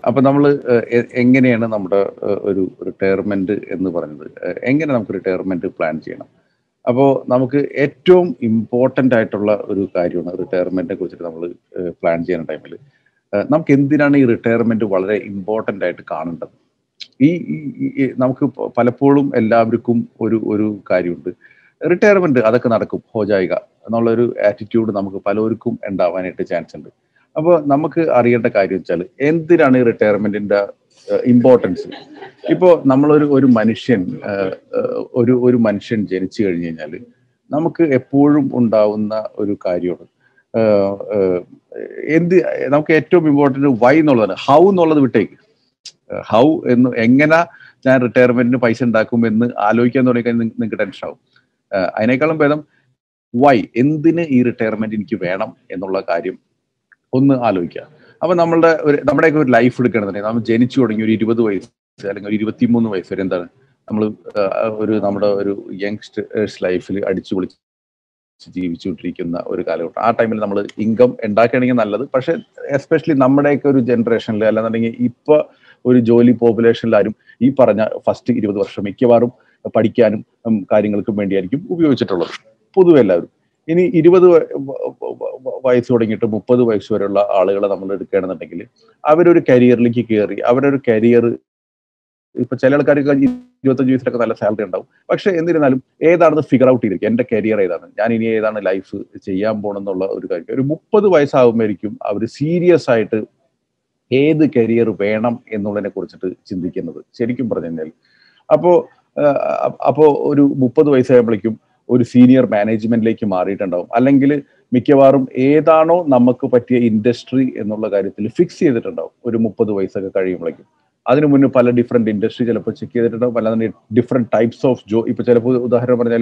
അപ്പൊ നമ്മൾ എങ്ങനെയാണ് നമ്മുടെ ഏഹ്, ഒരു റിട്ടയർമെന്റ് എന്ന് പറയുന്നത് ഏഹ്, എങ്ങനെ നമുക്ക് റിട്ടയർമെന്റ് പ്ലാൻ ചെയ്യണം അപ്പോൾ നമുക്ക് ഏറ്റവും ഇമ്പോർട്ടൻ്റ് ആയിട്ടുള്ള ഒരു കാര്യമാണ് റിട്ടയർമെന്റിനെ കുറിച്ചിട്ട് നമ്മൾ പ്ലാൻ ചെയ്യുന്ന ടൈമിൽ നമുക്ക് എന്തിനാണ് ഈ റിട്ടയർമെന്റ് വളരെ ഇമ്പോർട്ടൻ്റ് ആയിട്ട് കാണേണ്ടത് ഈ ഈ- ഈ- ഈ നമുക്ക് പ- പലപ്പോഴും എല്ലാവർക്കും ഒരു ഒരു കാര്യമുണ്ട് റിട്ടയർമെന്റ് അതൊക്കെ നടക്കും ഹോജായിക എന്നുള്ളൊരു ആറ്റിറ്റ്യൂഡ് നമുക്ക് പലർക്കും ഉണ്ടാവാനായിട്ട് ചാൻസ് ഉണ്ട് അപ്പോൾ നമുക്ക് അറിയേണ്ട കാര്യം വെച്ചാൽ എന്തിനാണ് ഈ റിട്ടയർമെന്റിന്റെ ഇമ്പോർട്ടൻസ് ഇപ്പോൾ നമ്മളൊരു ഒരു മനുഷ്യൻ ഏഹ്, ഏഹ്, ഒരു ഒരു മനുഷ്യൻ ജനിച്ചു കഴിഞ്ഞു കഴിഞ്ഞാൽ നമുക്ക് എപ്പോഴും ഉണ്ടാവുന്ന ഒരു കാര്യമാണ് ഏഹ്, ഏഹ്, എന്ത് നമുക്ക് ഏറ്റവും ഇമ്പോർട്ടൻറ്റ് വൈ എന്നുള്ളതാണ് ഹൗ എന്നുള്ളത് വിട്ടേക്ക് ഹൗ എന്ന് എങ്ങനെ ഞാൻ റിട്ടയർമെന്റിന് പൈസ ഉണ്ടാക്കും എന്ന് ആലോചിക്കാൻ തുടങ്ങിക്കഴിഞ്ഞാൽ നിങ്ങൾക്ക് ടെൻഷൻ ആവും ഏഹ്, അതിനേക്കാളും ഭേദം വൈ എന്തിന് ഈ റിട്ടയർമെന്റ് എനിക്ക് വേണം എന്നുള്ള കാര്യം ഒന്ന് ആലോചിക്കുക അപ്പൊ നമ്മളുടെ ഒരു നമ്മുടെയൊക്കെ ഒരു ലൈഫ് എടുക്കണമെന്നുണ്ടെങ്കിൽ നമ്മൾ ജനിച്ചു തുടങ്ങി ഒരു ഇരുപത് വയസ്സ് അല്ലെങ്കിൽ ഒരു ഇരുപത്തിമൂന്ന് വയസ്സ് വരെ എന്താണ് നമ്മൾ ഒരു നമ്മുടെ ഒരു യങ്സ്റ്റേഴ്സ് ലൈഫിൽ അടിച്ചു പൊളിച്ച് ജീവിച്ചുകൊണ്ടിരിക്കുന്ന ഒരു കാലഘട്ടം ആ ടൈമിൽ നമ്മൾ ഇൻകം ഉണ്ടാക്കുകയാണെങ്കിൽ നല്ലത് പക്ഷെ എസ്പെഷ്യലി നമ്മുടെയൊക്കെ ഒരു ജനറേഷനിൽ അല്ലാന്നുണ്ടെങ്കിൽ ഇപ്പൊ ഒരു ജോലി പോപ്പുലേഷനിൽ ആരും ഈ പറഞ്ഞ ഫസ്റ്റ് ഇരുപത് വർഷം മിക്കവാറും പഠിക്കാനും ഉം, കാര്യങ്ങൾക്കും വേണ്ടിയായിരിക്കും ഉപയോഗിച്ചിട്ടുള്ളത് പൊതുവെ എല്ലാവരും ഇനി ഇരുപത് വ- വ- വ- വയസ്സ് തുടങ്ങിയിട്ട് മുപ്പത് വയസ്സ് വരെയുള്ള ആളുകളെ നമ്മൾ എടുക്കുകയാണെന്നുണ്ടെങ്കിൽ അവരൊരു കരിയറിലേക്ക് കയറി അവരൊരു കരിയർ ഇപ്പൊ ചില ആൾക്കാർക്ക് ഇരുപത്തഞ്ച് വയസ്സിലൊക്കെ നല്ല സാലറി ഉണ്ടാവും പക്ഷെ എന്നിരുന്നാലും ഏതാണെന്ന് ഫിഗർ ഔട്ട് ചെയ്തിരിക്കും എന്റെ കരിയർ ഏതാണ് ഞാൻ ഇനി ഏതാണ് ലൈഫ് ചെയ്യാൻ പോണെന്നുള്ള ഒരു കാര്യം ഒരു മുപ്പത് വയസ്സാകുമ്പോഴേക്കും അവർ സീരിയസ് ആയിട്ട് ഏത് കരിയർ വേണം എന്നുള്ളതിനെ കുറിച്ചിട്ട് ചിന്തിക്കുന്നത് ശരിക്കും പറഞ്ഞു കഴിഞ്ഞാൽ അപ്പോ ആഹ് അപ്പോ ഒരു മുപ്പത് വയസ്സാകുമ്പോഴേക്കും ഒരു സീനിയർ മാനേജ്മെന്റിലേക്ക് മാറിയിട്ടുണ്ടാവും അല്ലെങ്കിൽ മിക്കവാറും ഏതാണോ നമുക്ക് പറ്റിയ ഇൻഡസ്ട്രി എന്നുള്ള കാര്യത്തിൽ ഫിക്സ് ചെയ്തിട്ടുണ്ടാവും ഒരു മുപ്പത് വയസ്സൊക്കെ കഴിയുമ്പോഴേക്കും അതിനു മുന്നേ പല ഡിഫറെന്റ് ഇൻഡസ്ട്രി ചിലപ്പോൾ ചെക്ക് ചെയ്തിട്ടുണ്ടാവും അല്ലാതെ ഡിഫറെന്റ് ടൈപ്സ് ഓഫ് ജോ ഇപ്പൊ ചിലപ്പോൾ ഉദാഹരണം പറഞ്ഞാൽ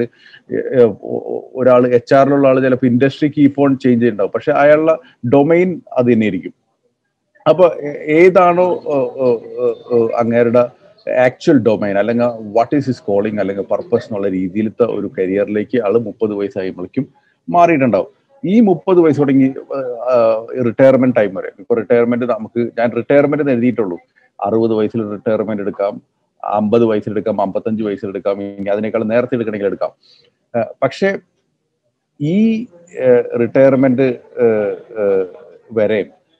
ഒരാൾ എച്ച് ആറിലുള്ള ആൾ ചിലപ്പോൾ ഇൻഡസ്ട്രി കീപ്പ് ഓൺ ചേഞ്ച് ചെയ്യുന്നുണ്ടാവും പക്ഷെ അയാളുടെ ഡൊമൈൻ അത് തന്നെയായിരിക്കും അപ്പൊ ഏ- ഏതാണോ ഏഹ്, ഏഹ്, ഏഹ്, ഏഹ്, അങ്ങേരുടെ ആക്ച്വൽ ഡൊമൈൻ അല്ലെങ്കിൽ വാട്ട് ഈസ് ഹിസ് കോളിംഗ് അല്ലെങ്കിൽ പർപ്പസ് എന്നുള്ള രീതിയിലത്തെ ഒരു കരിയറിലേക്ക് ആള് മുപ്പത് വയസ്സാകുമ്പോഴേക്കും മാറിയിട്ടുണ്ടാവും ഈ മുപ്പത് വയസ്സ് തുടങ്ങി റിട്ടയർമെന്റ് ടൈം വരെ ഇപ്പൊ റിട്ടയർമെന്റ് നമുക്ക് ഞാൻ റിട്ടയർമെന്റ് എഴുതിയിട്ടുള്ളൂ അറുപത് വയസ്സിൽ റിട്ടയർമെന്റ് എടുക്കാം അമ്പത് വയസ്സിലെടുക്കാം അമ്പത്തഞ്ച് വയസ്സിലെടുക്കാം ഇനി അതിനേക്കാൾ നേരത്തെ എടുക്കണമെങ്കിൽ എടുക്കാം ഏഹ്, പക്ഷേ ഈ റിട്ടയർമെന്റ് വരെ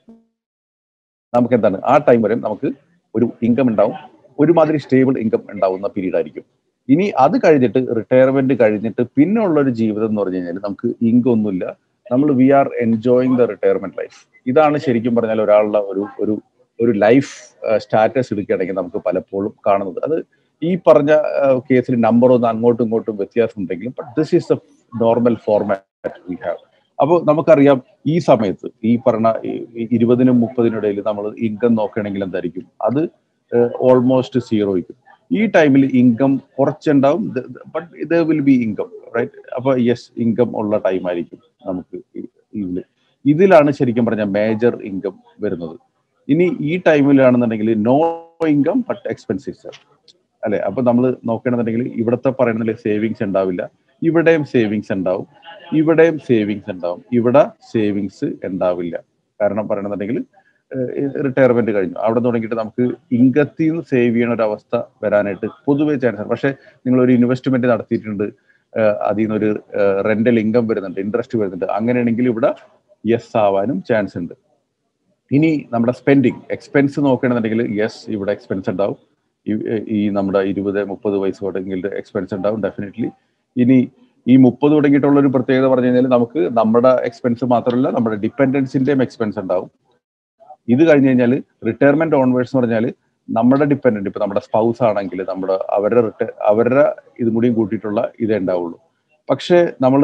നമുക്ക് എന്താണ് ആ ടൈം വരെ നമുക്ക് ഒരു ഇൻകം ഉണ്ടാവും ഒരുമാതിരി സ്റ്റേബിൾ ഇൻകം ഉണ്ടാവുന്ന പീരീഡ് ആയിരിക്കും ഇനി അത് കഴിഞ്ഞിട്ട് റിട്ടയർമെന്റ് കഴിഞ്ഞിട്ട് പിന്നെ ഉള്ള ഒരു ജീവിതം എന്ന് പറഞ്ഞു കഴിഞ്ഞാൽ നമുക്ക് ഇൻകം ഒന്നുമില്ല നമ്മൾ we are enjoying the retirement life ഇതാണ് ശരിക്കും പറഞ്ഞാൽ ഒരാളുടെ ഒരു ഒരു ഒരു ലൈഫ് സ്റ്റാറ്റസ് എടുക്കുകയാണെങ്കിൽ നമുക്ക് പലപ്പോഴും കാണുന്നത് അത് ഈ പറഞ്ഞ കേസിൽ നമ്പർ ഒന്ന് അങ്ങോട്ടും ഇങ്ങോട്ടും വ്യത്യാസം ഉണ്ടെങ്കിലും but this is the normal format we have അപ്പോൾ നമുക്കറിയാം ഈ സമയത്ത് ഈ പറഞ്ഞ ഈ- ഈ ഇരുപതിനും മുപ്പതിനും ഇടയിൽ നമ്മൾ ഇൻകം നോക്കുകയാണെങ്കിൽ എന്തായിരിക്കും അത് ഓൾമോസ്റ്റ് സീറോയ്ക്കും ഈ ടൈമിൽ ഇൻകം കുറച്ചുണ്ടാവും ബട്ട് ഇത് വിൽ ബി ഇൻകം റൈറ്റ് അപ്പൊ യെസ് ഇൻകം ഉള്ള ടൈം ആയിരിക്കും നമുക്ക് ഈ- ഇതില് ഇതിലാണ് ശരിക്കും പറഞ്ഞ മേജർ ഇൻകം വരുന്നത് ഇനി ഈ ടൈമിലാണെന്നുണ്ടെങ്കിൽ നോ ഇൻകം ബട്ട് എക്സ്പെൻസീവ് അല്ലെ അപ്പൊ നമ്മൾ നോക്കണമെന്നുണ്ടെങ്കിൽ ഇവിടത്തെ പറയുന്നതിൽ സേവിങ്സ് ഉണ്ടാവില്ല ഇവിടെയും സേവിങ്സ് ഉണ്ടാവും ഇവിടെയും സേവിങ്സ് ഉണ്ടാവും ഇവിടെ സേവിങ്സ് ഉണ്ടാവില്ല കാരണം പറയണമെന്നുണ്ടെങ്കിൽ റിട്ടയർമെന്റ് കഴിഞ്ഞു അവിടെ തുടങ്ങിയിട്ട് നമുക്ക് ഇൻകത്തിൽ നിന്ന് സേവ് ചെയ്യണ ഒരു അവസ്ഥ വരാനായിട്ട് പൊതുവെ ചാൻസ് ആണ് പക്ഷെ നിങ്ങൾ ഒരു ഇൻവെസ്റ്റ്മെന്റ് നടത്തിയിട്ടുണ്ട് ഏഹ് അതിൽ നിന്നൊരു റെന്റൽ ഇൻകം വരുന്നുണ്ട് ഇൻട്രസ്റ്റ് വരുന്നുണ്ട് അങ്ങനെയാണെങ്കിൽ ഇവിടെ യെസ് ആവാനും ചാൻസ് ഉണ്ട് ഇനി നമ്മുടെ സ്പെൻഡിങ് എക്സ്പെൻസ് നോക്കുകയാണെന്നുണ്ടെങ്കിൽ യെസ് ഇവിടെ എക്സ്പെൻസ് ഉണ്ടാവും ഈ- ഈ നമ്മുടെ ഇരുപത് മുപ്പത് വയസ്സ് തുടങ്ങിയ എക്സ്പെൻസ് ഉണ്ടാവും ഡെഫിനറ്റ്ലി ഇനി ഈ മുപ്പത് തുടങ്ങിയിട്ടുള്ള ഒരു പ്രത്യേകത പറഞ്ഞു കഴിഞ്ഞാൽ നമുക്ക് നമ്മുടെ എക്സ്പെൻസ് മാത്രമല്ല നമ്മുടെ ഡിപ്പെൻഡൻസിന്റെയും എക്സ്പെൻസ് ഉണ്ടാവും ഇത് കഴിഞ്ഞ് കഴിഞ്ഞാൽ റിട്ടയർമെന്റ് ഓൺവേഴ്സ് എന്ന് പറഞ്ഞാൽ നമ്മുടെ ഡിപ്പെൻഡന്റ് ഇപ്പൊ നമ്മുടെ സ്പൗസ് ആണെങ്കിൽ നമ്മുടെ അവരുടെ റിട്ടയർ അവരുടെ ഇതും കൂടിയും കൂട്ടിയിട്ടുള്ള ഇതേ ഉണ്ടാവുള്ളൂ പക്ഷെ നമ്മൾ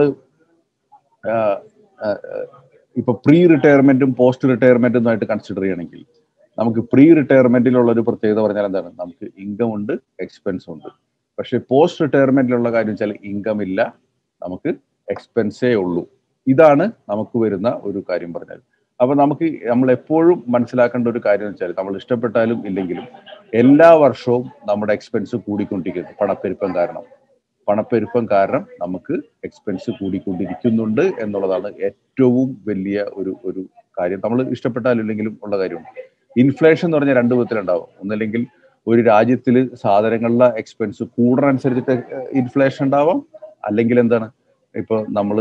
ഇപ്പൊ പ്രീ റിട്ടയർമെന്റും പോസ്റ്റ് റിട്ടയർമെന്റും ആയിട്ട് കൺസിഡർ ചെയ്യണമെങ്കിൽ നമുക്ക് പ്രീ റിട്ടയർമെന്റിലുള്ള ഒരു പ്രത്യേകത പറഞ്ഞാൽ എന്താണ് നമുക്ക് ഇൻകം ഉണ്ട് എക്സ്പെൻസ് ഉണ്ട് പക്ഷെ പോസ്റ്റ് റിട്ടയർമെന്റിലുള്ള കാര്യം വെച്ചാൽ ഇൻകം ഇല്ല നമുക്ക് എക്സ്പെൻസേ ഉള്ളൂ ഇതാണ് നമുക്ക് വരുന്ന ഒരു കാര്യം പറഞ്ഞാൽ അപ്പൊ നമുക്ക് നമ്മൾ എപ്പോഴും മനസ്സിലാക്കേണ്ട ഒരു കാര്യം എന്ന് വെച്ചാൽ നമ്മൾ ഇഷ്ടപ്പെട്ടാലും ഇല്ലെങ്കിലും എല്ലാ വർഷവും നമ്മുടെ എക്സ്പെൻസ് കൂടിക്കൊണ്ടിരിക്കുന്നു പണപ്പെരുപ്പം കാരണം പണപ്പെരുപ്പം കാരണം നമുക്ക് എക്സ്പെൻസ് കൂടിക്കൊണ്ടിരിക്കുന്നുണ്ട് എന്നുള്ളതാണ് ഏറ്റവും വലിയ ഒരു ഒരു കാര്യം നമ്മൾ ഇഷ്ടപ്പെട്ടാലും ഇല്ലെങ്കിലും ഉള്ള കാര്യമാണ് ഇൻഫ്ലേഷൻ എന്ന് പറഞ്ഞാൽ രണ്ട് വിധത്തിലുണ്ടാവും ഒന്നല്ലെങ്കിൽ ഒരു രാജ്യത്തിൽ സാധനങ്ങളുടെ എക്സ്പെൻസ് കൂടുന്നതനുസരിച്ചിട്ട് ഇൻഫ്ലേഷൻ ഉണ്ടാവാം അല്ലെങ്കിൽ എന്താണ് ഇപ്പൊ നമ്മൾ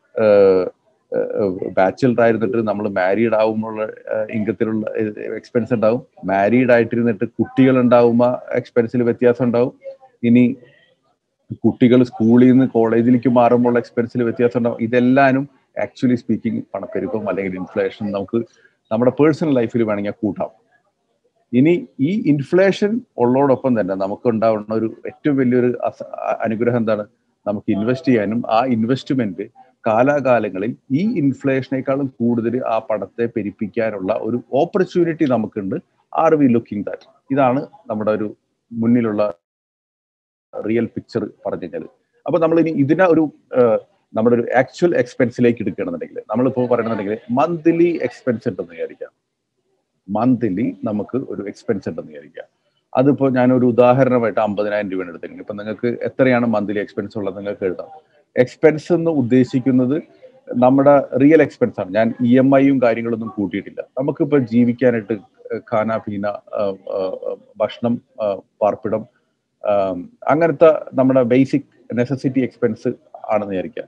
ബാച്ചിലർ ആയിരുന്നിട്ട് നമ്മൾ മാരീഡ് ആകുമ്പോൾ ഇൻകത്തിലുള്ള എക്സ്പെൻസ് ഉണ്ടാവും മാരീഡ് ആയിട്ടിരുന്നിട്ട് കുട്ടികൾ ഉണ്ടാവുമ്പോൾ എക്സ്പെൻസിൽ വ്യത്യാസം ഉണ്ടാവും ഇനി കുട്ടികൾ സ്കൂളിൽ നിന്ന് കോളേജിലേക്ക് മാറുമ്പോൾ എക്സ്പെൻസിൽ വ്യത്യാസം ഉണ്ടാവും ഇതെല്ലാനും ആക്ച്വലി സ്പീക്കിംഗ് പണപ്പെരുപ്പം അല്ലെങ്കിൽ ഇൻഫ്ലേഷൻ നമുക്ക് നമ്മുടെ പേഴ്സണൽ ലൈഫിൽ വേണമെങ്കിൽ കൂട്ടാം ഇനി ഈ ഇൻഫ്ലേഷൻ ഉള്ളതോടൊപ്പം തന്നെ നമുക്ക് ഉണ്ടാവുന്ന ഒരു ഏറ്റവും വലിയൊരു അനുഗ്രഹം എന്താണ് നമുക്ക് ഇൻവെസ്റ്റ് ചെയ്യാനും ആ ഇൻവെസ്റ്റ്മെന്റ് കാലാകാലങ്ങളിൽ ഈ ഇൻഫ്ലേഷനേക്കാളും കൂടുതൽ ആ പണത്തെ പെരുപ്പിക്കാനുള്ള ഒരു ഓപ്പർച്യൂണിറ്റി നമുക്കുണ്ട് ആർ വി ലുക്കിംഗ് ദാറ്റ് ഇതാണ് നമ്മുടെ ഒരു മുന്നിലുള്ള റിയൽ പിക്ചർ പറഞ്ഞു കഴിഞ്ഞാൽ അപ്പൊ നമ്മൾ ഇനി ഇതിനെ ഒരു നമ്മുടെ ഒരു ആക്ച്വൽ എക്സ്പെൻസിലേക്ക് എടുക്കുകയാണെന്നുണ്ടെങ്കിൽ നമ്മളിപ്പോൾ പറയണമെന്നുണ്ടെങ്കിൽ മന്ത്ലി എക്സ്പെൻസ് ഉണ്ടെന്ന് വിചാരിക്കാം മന്ത്ലി നമുക്ക് ഒരു എക്സ്പെൻസ് ഉണ്ടെന്ന് വിചാരിക്കാം അതിപ്പോൾ ഞാനൊരു ഉദാഹരണമായിട്ട് അമ്പതിനായിരം രൂപയാണ് എടുത്തെങ്കിൽ ഇപ്പൊ നിങ്ങൾക്ക് എത്രയാണ് മന്ത്ലി എക്സ്പെൻസ് ഉള്ളത് നിങ്ങൾക്ക് എഴുതാം എക്സ്പെൻസ് എന്ന് ഉദ്ദേശിക്കുന്നത് നമ്മുടെ റിയൽ എക്സ്പെൻസ് ആണ് ഞാൻ ഇ എം ഐയും കാര്യങ്ങളൊന്നും കൂട്ടിയിട്ടില്ല നമുക്കിപ്പോൾ ജീവിക്കാനായിട്ട് ഖാന പീന ഭക്ഷണം പാർപ്പിടം അങ്ങനത്തെ നമ്മുടെ ബേസിക് നെസസിറ്റി എക്സ്പെൻസ് ആണെന്ന് വിചാരിക്കാം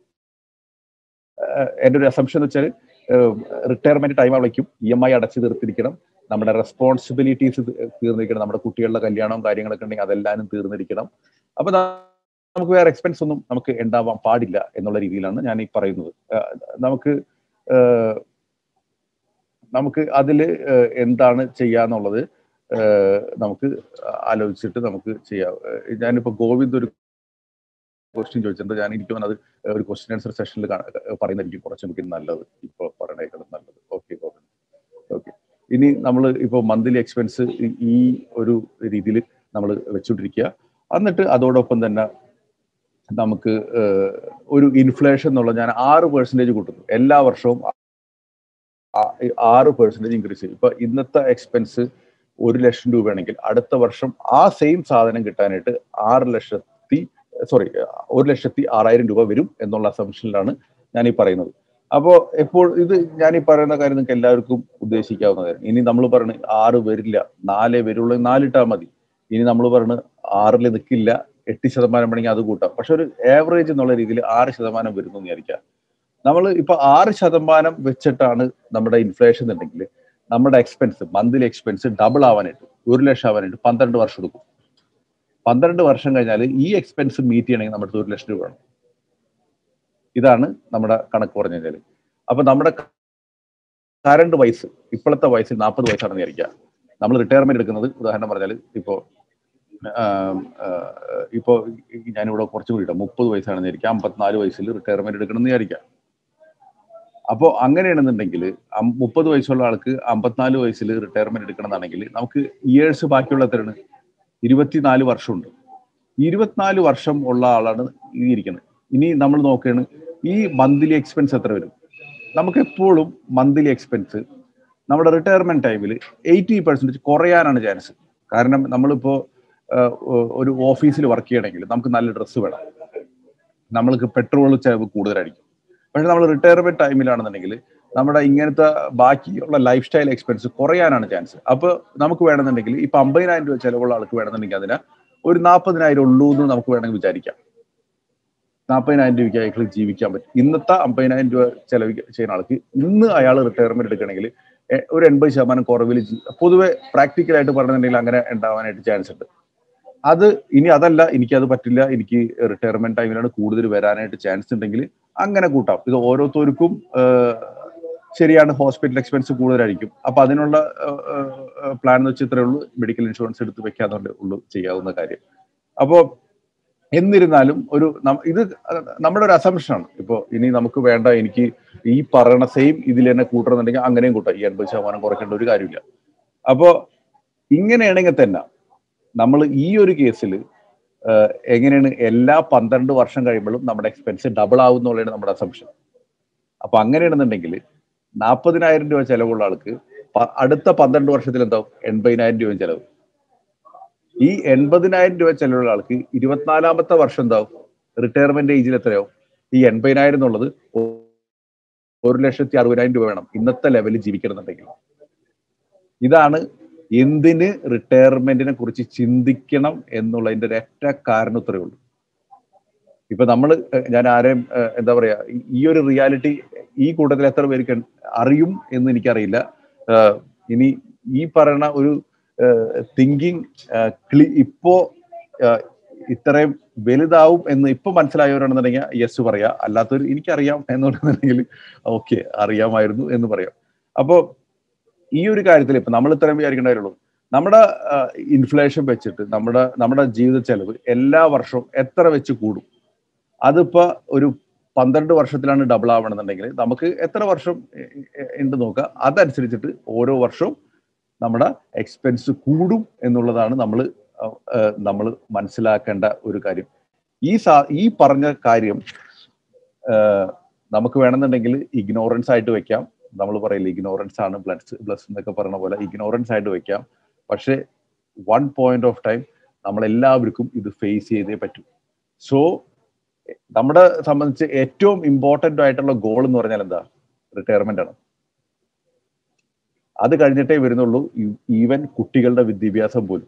എൻ്റെ ഒരു അസംഷൻ എന്ന് വെച്ചാൽ റിട്ടയർമെന്റ് ടൈം ആവുമ്പോഴേക്കും ഇ എം ഐ അടച്ചു തീർത്തിരിക്കണം നമ്മുടെ റെസ്പോൺസിബിലിറ്റീസ് തീർന്നിരിക്കണം നമ്മുടെ കുട്ടികളുടെ കല്യാണവും കാര്യങ്ങളൊക്കെ ഉണ്ടെങ്കിൽ അതെല്ലാനും തീർന്നിരിക്കണം അപ്പൊ നമുക്ക് വേറെ എക്സ്പെൻസ് ഒന്നും നമുക്ക് ഉണ്ടാവാൻ പാടില്ല എന്നുള്ള രീതിയിലാണ് ഞാൻ ഈ പറയുന്നത് നമുക്ക് നമുക്ക് അതിൽ എന്താണ് ചെയ്യാന്നുള്ളത് നമുക്ക് ആലോചിച്ചിട്ട് നമുക്ക് ചെയ്യാം ഞാനിപ്പോ ഗോവിന്ദ് ഒരു ക്വസ്റ്റ്യൻ ചോദിച്ചിട്ടുണ്ട് ഞാൻ എനിക്ക് അത് ഒരു ക്വസ്റ്റ്യൻ ആൻസർ സെഷനിൽ പറയുന്നതായിരിക്കും കുറച്ചും കൂടി നല്ലത് ഇപ്പോൾ പറയണേക്കാളും നല്ലത് ഓക്കെ ഗോവിന്ദ് ഓക്കെ ഇനി നമ്മൾ ഇപ്പോൾ മന്ത്ലി എക്സ്പെൻസ് ഈ ഒരു രീതിയിൽ നമ്മൾ വെച്ചുകൊണ്ടിരിക്കുക എന്നിട്ട് അതോടൊപ്പം തന്നെ നമുക്ക് ഒരു ഇൻഫ്ലേഷൻ എന്നുള്ള ഞാൻ ആറ് പെർസെൻറ്റേജ് കൂട്ടുന്നു എല്ലാ വർഷവും ആറ് പെർസെൻറ്റേജ് ഇൻക്രീസ് ചെയ്യും ഇപ്പൊ ഇന്നത്തെ എക്സ്പെൻസ് ഒരു ലക്ഷം രൂപയാണെങ്കിൽ അടുത്ത വർഷം ആ സെയിം സാധനം കിട്ടാനായിട്ട് ആറ് ലക്ഷത്തി സോറി ഒരു ലക്ഷത്തി ആറായിരം രൂപ വരും എന്നുള്ള അസംഷനിലാണ് ഞാൻ ഈ പറയുന്നത് അപ്പോൾ എപ്പോൾ ഇത് ഞാൻ ഈ പറയുന്ന കാര്യം നിങ്ങൾക്ക് എല്ലാവർക്കും ഉദ്ദേശിക്കാവുന്ന കാര്യം ഇനി നമ്മൾ പറഞ്ഞ് ആറ് വരില്ല നാലേ വരുള്ളൂ നാലിട്ടാൽ മതി ഇനി നമ്മൾ പറഞ്ഞ് ആറിൽ നിൽക്കില്ല എട്ട് ശതമാനം വേണമെങ്കിൽ അത് കൂട്ടാം പക്ഷെ ഒരു ആവറേജ് എന്നുള്ള രീതിയിൽ ആറ് ശതമാനം വരുന്നു എന്ന് വിചാരിക്കാം നമ്മൾ ഇപ്പൊ ആറ് ശതമാനം വെച്ചിട്ടാണ് നമ്മുടെ ഇൻഫ്ലേഷൻ ഉണ്ടെങ്കിൽ നമ്മുടെ എക്സ്പെൻസ് മന്ത്ലി എക്സ്പെൻസ് ഡബിൾ ആവാനായിട്ട് ഒരു ലക്ഷം ആവാനായിട്ട് പന്ത്രണ്ട് വർഷം എടുക്കും പന്ത്രണ്ട് വർഷം കഴിഞ്ഞാൽ ഈ എക്സ്പെൻസ് മീറ്റ് ചെയ്യണമെങ്കിൽ നമ്മുടെ ഒരു ലക്ഷം രൂപ വേണം ഇതാണ് നമ്മുടെ കണക്ക് പറഞ്ഞു കഴിഞ്ഞാൽ അപ്പൊ നമ്മുടെ കറണ്ട് വയസ്സ് ഇപ്പോഴത്തെ വയസ്സിൽ നാൽപ്പത് വയസ്സാണെന്ന് വിചാരിക്കുക നമ്മൾ റിട്ടയർമെന്റ് എടുക്കുന്നത് ഉദാഹരണം പറഞ്ഞാൽ ഇപ്പോ ഇപ്പോ ഞാനിവിടെ കുറച്ചും കൂടി ഇടാം മുപ്പത് വയസ്സാണെന്ന് വിചാരിക്കാം അമ്പത്തിനാല് വയസ്സിൽ റിട്ടയർമെന്റ് എടുക്കണം എന്ന് വിചാരിക്കാം അപ്പോൾ അങ്ങനെയാണെന്നുണ്ടെങ്കിൽ മുപ്പത് വയസ്സുള്ള ആൾക്ക് അമ്പത്തിനാല് വയസ്സിൽ റിട്ടയർമെന്റ് എടുക്കണമെന്നാണെങ്കിൽ നമുക്ക് ഇയേഴ്സ് ബാക്കിയുള്ള എത്രയാണ് ഇരുപത്തിനാല് വർഷമുണ്ട് ഇരുപത്തിനാല് വർഷം ഉള്ള ആളാണ് ഈ ഇരിക്കുന്നത് ഇനി നമ്മൾ നോക്കുകയാണ് ഈ മന്ത്ലി എക്സ്പെൻസ് എത്ര വരും നമുക്ക് എപ്പോഴും മന്ത്ലി എക്സ്പെൻസ് നമ്മുടെ റിട്ടയർമെന്റ് ടൈമിൽ എയ്റ്റി പെർസെൻറ്റേജ് കുറയാനാണ് ചാൻസ് കാരണം നമ്മളിപ്പോ ഒരു ഓഫീസിൽ വർക്ക് ചെയ്യണമെങ്കിൽ നമുക്ക് നല്ല ഡ്രസ്സ് വേണം നമ്മൾക്ക് പെട്രോൾ ചിലവ് കൂടുതലായിരിക്കും പക്ഷെ നമ്മൾ റിട്ടയർമെന്റ് ടൈമിലാണെന്നുണ്ടെങ്കിൽ നമ്മുടെ ഇങ്ങനത്തെ ബാക്കിയുള്ള ലൈഫ് സ്റ്റൈൽ എക്സ്പെൻസ് കുറയാനാണ് ചാൻസ് അപ്പൊ നമുക്ക് വേണമെന്നുണ്ടെങ്കിൽ ഇപ്പൊ അമ്പതിനായിരം രൂപ ചിലവുള്ള ആൾക്ക് വേണമെന്നുണ്ടെങ്കിൽ അതിന് ഒരു നാൽപ്പതിനായിരം ഉള്ളൂ എന്ന് നമുക്ക് വേണമെങ്കിൽ വിചാരിക്കാം നാൽപ്പതിനായിരം രൂപയ്ക്ക് അയാൾക്ക് ജീവിക്കാൻ പറ്റും ഇന്നത്തെ അമ്പതിനായിരം രൂപ ചെലവ് ചെയ്യുന്ന ആൾക്ക് ഇന്ന് അയാൾ റിട്ടയർമെന്റ് എടുക്കണമെങ്കിൽ ഒരു എൺപത് ശതമാനം കുറവിൽ പൊതുവെ പ്രാക്ടിക്കലായിട്ട് പറഞ്ഞിട്ടുണ്ടെങ്കിൽ അങ്ങനെ ഉണ്ടാവാനായിട്ട് ചാൻസ് ഉണ്ട് അത് ഇനി അതല്ല എനിക്കത് പറ്റില്ല എനിക്ക് റിട്ടയർമെന്റ് ടൈമിലാണ് കൂടുതൽ വരാനായിട്ട് ചാൻസ് ഉണ്ടെങ്കിൽ അങ്ങനെ കൂട്ടാം ഇത് ഓരോരുത്തർക്കും ശരിയാണ് ഹോസ്പിറ്റൽ എക്സ്പെൻസ് കൂടുതലായിരിക്കും അപ്പൊ അതിനുള്ള പ്ലാൻ എന്ന് വെച്ചാൽ ഇത്രയേ ഉള്ളൂ മെഡിക്കൽ ഇൻഷുറൻസ് എടുത്ത് വെക്കാതെ ഉള്ളൂ ചെയ്യാവുന്ന കാര്യം അപ്പോൾ എന്നിരുന്നാലും ഒരു ഇത് നമ്മുടെ ഒരു അസംഷനാണ് ഇപ്പോൾ ഇനി നമുക്ക് വേണ്ട എനിക്ക് ഈ പറയണ സെയിം ഇതിൽ തന്നെ കൂട്ടണമെന്നുണ്ടെങ്കിൽ അങ്ങനെയും കൂട്ടാം ഈ എൺപത് ശതമാനം കുറയ്ക്കേണ്ട ഒരു കാര്യമില്ല അപ്പോൾ ഇങ്ങനെയാണെങ്കിൽ തന്നെ നമ്മൾ ഈ ഒരു കേസിൽ എങ്ങനെയാണ് എല്ലാ പന്ത്രണ്ട് വർഷം കഴിയുമ്പോഴും നമ്മുടെ എക്സ്പെൻസ് ഡബിൾ ആവുന്നുള്ളതാണ് നമ്മുടെ അസംഷൻ അപ്പൊ അങ്ങനെയാണെന്നുണ്ടെങ്കിൽ നാൽപ്പതിനായിരം രൂപ ചെലവുള്ള ആൾക്ക് അടുത്ത പന്ത്രണ്ട് വർഷത്തിൽ എന്താവും എൺപതിനായിരം രൂപ ചെലവ് ഈ എൺപതിനായിരം രൂപ ചെലവുള്ള ആൾക്ക് ഇരുപത്തിനാലാമത്തെ വർഷം എന്താവും റിട്ടയർമെന്റ് ഏജിൽ എത്രയാവും ഈ എൺപതിനായിരം എന്നുള്ളത് ഒരു ലക്ഷത്തി അറുപതിനായിരം രൂപ വേണം ഇന്നത്തെ ലെവലിൽ ജീവിക്കണമെന്നുണ്ടെങ്കിൽ ഇതാണ് എന്തിന് റിട്ടയർമെന്റിനെ കുറിച്ച് ചിന്തിക്കണം എന്നുള്ളതിന്റെ ഒരൊറ്റ കാരണത്രേ ഉള്ളൂ ഇപ്പൊ നമ്മൾ ഞാൻ ആരെയും ഏഹ്, എന്താ പറയാ ഈ- ഈ ഒരു റിയാലിറ്റി ഈ കൂട്ടത്തിൽ എത്ര പേർക്ക് അറിയും എന്ന് എനിക്കറിയില്ല ഏഹ്, ഇനി ഈ പറയുന്ന ഒരു തിങ്കിങ് ഇപ്പോ ഏഹ്, ഇത്രയും വലുതാവും എന്ന് ഇപ്പൊ മനസ്സിലായവരാണെന്നുണ്ടെങ്കിൽ യെസ് പറയാ അല്ലാത്തവർ എനിക്കറിയാം എന്നുണ്ടെന്നുണ്ടെങ്കിൽ ഓക്കെ അറിയാമായിരുന്നു എന്ന് പറയാം അപ്പോ ഈ ഒരു കാര്യത്തിൽ ഇപ്പൊ നമ്മൾ ഇത്രയും വിചാരിക്കേണ്ട കാര്യമുള്ളൂ നമ്മുടെ ഇൻഫ്ലേഷൻ വെച്ചിട്ട് നമ്മുടെ നമ്മുടെ ജീവിത ചെലവ് എല്ലാ വർഷവും എത്ര വെച്ച് കൂടും അതിപ്പോ ഒരു പന്ത്രണ്ട് വർഷത്തിലാണ് ഡബിൾ ആവണമെന്നുണ്ടെങ്കിൽ നമുക്ക് എത്ര വർഷം എ- എ- ഉണ്ട് നോക്കുക അതനുസരിച്ചിട്ട് ഓരോ വർഷവും നമ്മുടെ എക്സ്പെൻസ് കൂടും എന്നുള്ളതാണ് നമ്മൾ നമ്മൾ മനസ്സിലാക്കേണ്ട ഒരു കാര്യം ഈ സാ ഈ പറഞ്ഞ കാര്യം ആ, നമുക്ക് വേണമെന്നുണ്ടെങ്കിൽ ഇഗ്നോറൻസ് ആയിട്ട് വെക്കാം നമ്മൾ പറയില്ല ഇഗ്നോറൻസ് ആണ് ബ്ലഡ് ബ്ലസ് എന്നൊക്കെ പറയുന്ന പോലെ ഇഗ്നോറൻസ് ആയിട്ട് വെക്കാം പക്ഷെ വൺ പോയിന്റ് ഓഫ് ടൈം നമ്മളെല്ലാവർക്കും ഇത് ഫേസ് ചെയ്തേ പറ്റൂ സോ നമ്മുടെ സംബന്ധിച്ച് ഏറ്റവും ഇമ്പോർട്ടന്റ് ആയിട്ടുള്ള ഗോൾ എന്ന് പറഞ്ഞാൽ എന്താ റിട്ടയർമെന്റ് ആണ് അത് കഴിഞ്ഞിട്ടേ വരുന്നുള്ളൂ ഈവൻ കുട്ടികളുടെ വിദ്യാഭ്യാസം പോലും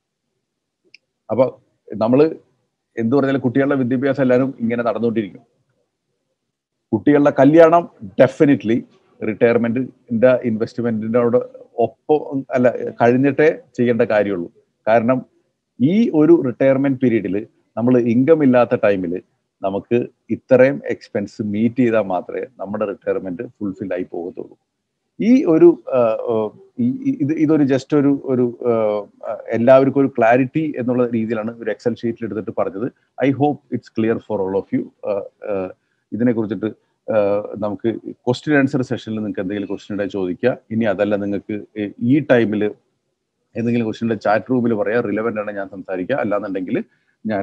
അപ്പൊ നമ്മള് എന്ത് പറഞ്ഞാലും കുട്ടികളുടെ വിദ്യാഭ്യാസം എല്ലാവരും ഇങ്ങനെ നടന്നുകൊണ്ടിരിക്കും കുട്ടികളുടെ കല്യാണം ഡെഫിനറ്റ്ലി റിട്ടയർമെന്റിന്റെ ഇൻവെസ്റ്റ്മെന്റിനോട് ഒപ്പം അല്ല കഴിഞ്ഞിട്ടേ ചെയ്യേണ്ട കാര്യമുള്ളൂ കാരണം ഈ ഒരു റിട്ടയർമെന്റ് പീരീഡിൽ നമ്മൾ ഇൻകം ഇല്ലാത്ത ടൈമിൽ നമുക്ക് ഇത്രയും എക്സ്പെൻസ് മീറ്റ് ചെയ്താൽ മാത്രമേ നമ്മുടെ റിട്ടയർമെന്റ് ഫുൾഫിൽ ആയി പോകത്തുള്ളൂ ഈ ഒരു ആ, ആ, ഈ- ഈ- ഇത് ഇതൊരു ജസ്റ്റ് ഒരു ഒരു ആ, ആ, എല്ലാവർക്കും ഒരു ക്ലാരിറ്റി എന്നുള്ള രീതിയിലാണ് ഒരു എക്സൽ ഷീറ്റിൽ എടുത്തിട്ട് പറഞ്ഞത് I hope it's clear for all of you ഇതിനെ കുറിച്ചിട്ട് നമുക്ക് ക്വസ്റ്റ്യൻ ആൻസർ സെഷനിൽ നിങ്ങൾക്ക് എന്തെങ്കിലും ക്വസ്റ്റ്യൻ ഉണ്ടെങ്കിൽ ചോദിക്കുക ഇനി അതല്ല നിങ്ങൾക്ക് ഈ ടൈമിൽ എന്തെങ്കിലും ക്വസ്റ്റ്യൻ ചാറ്റ് റൂമിൽ പറയാം റിലവൻ്റ് ആണ് ഞാൻ സംസാരിക്കുക അല്ലാന്നുണ്ടെങ്കിൽ ഞാൻ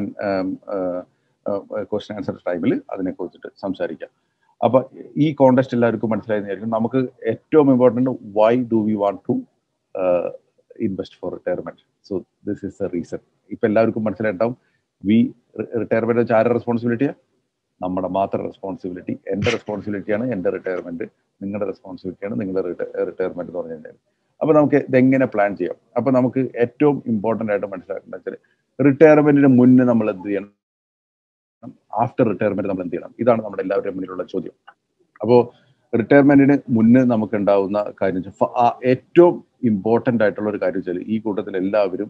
ക്വസ്റ്റ്യൻ ആൻസർ ടൈമിൽ അതിനെ കുറിച്ചിട്ട് സംസാരിക്കാം അപ്പൊ ഈ കോണ്ടസ്റ്റ് എല്ലാവർക്കും മനസ്സിലായിരിക്കും നമുക്ക് ഏറ്റവും important why do we want to invest for retirement so this is the reason ഇപ്പൊ എല്ലാവർക്കും മനസ്സിലായിട്ടുണ്ടാവും വി റിട്ടയർമെന്റ് വെച്ചാൽ ആരുടെ റെസ്പോൺസിബിലിറ്റിയാ നമ്മുടെ മാത്രം റെസ്പോൺസിബിലിറ്റി എന്റെ റെസ്പോൺസിബിലിറ്റിയാണ് എന്റെ റിട്ടയർമെന്റ് നിങ്ങളുടെ റെസ്പോൺസിബിലിറ്റിയാണ് നിങ്ങളുടെ റിട്ടയർമെന്റ് എന്ന് പറഞ്ഞു കഴിഞ്ഞാൽ അപ്പൊ നമുക്ക് ഇതെങ്ങനെ പ്ലാൻ ചെയ്യാം അപ്പൊ നമുക്ക് ഏറ്റവും ഇമ്പോർട്ടന്റ് ആയിട്ട് മനസ്സിലാക്കേണ്ടത് വെച്ചാൽ റിട്ടയർമെന്റിന് മുന്നേ നമ്മൾ എന്ത് ചെയ്യണം ആഫ്റ്റർ റിട്ടയർമെന്റ് നമ്മൾ എന്ത് ചെയ്യണം ഇതാണ് നമ്മുടെ എല്ലാവരുടെയും മുന്നിലുള്ള ചോദ്യം അപ്പോൾ റിട്ടയർമെന്റിന് മുന്നേ നമുക്ക് ഉണ്ടാവുന്ന കാര്യം വെച്ചാൽ ഫ- ആ ഏറ്റവും ഇമ്പോർട്ടന്റ് ആയിട്ടുള്ള ഒരു കാര്യം വെച്ചാൽ ഈ കൂട്ടത്തിൽ എല്ലാവരും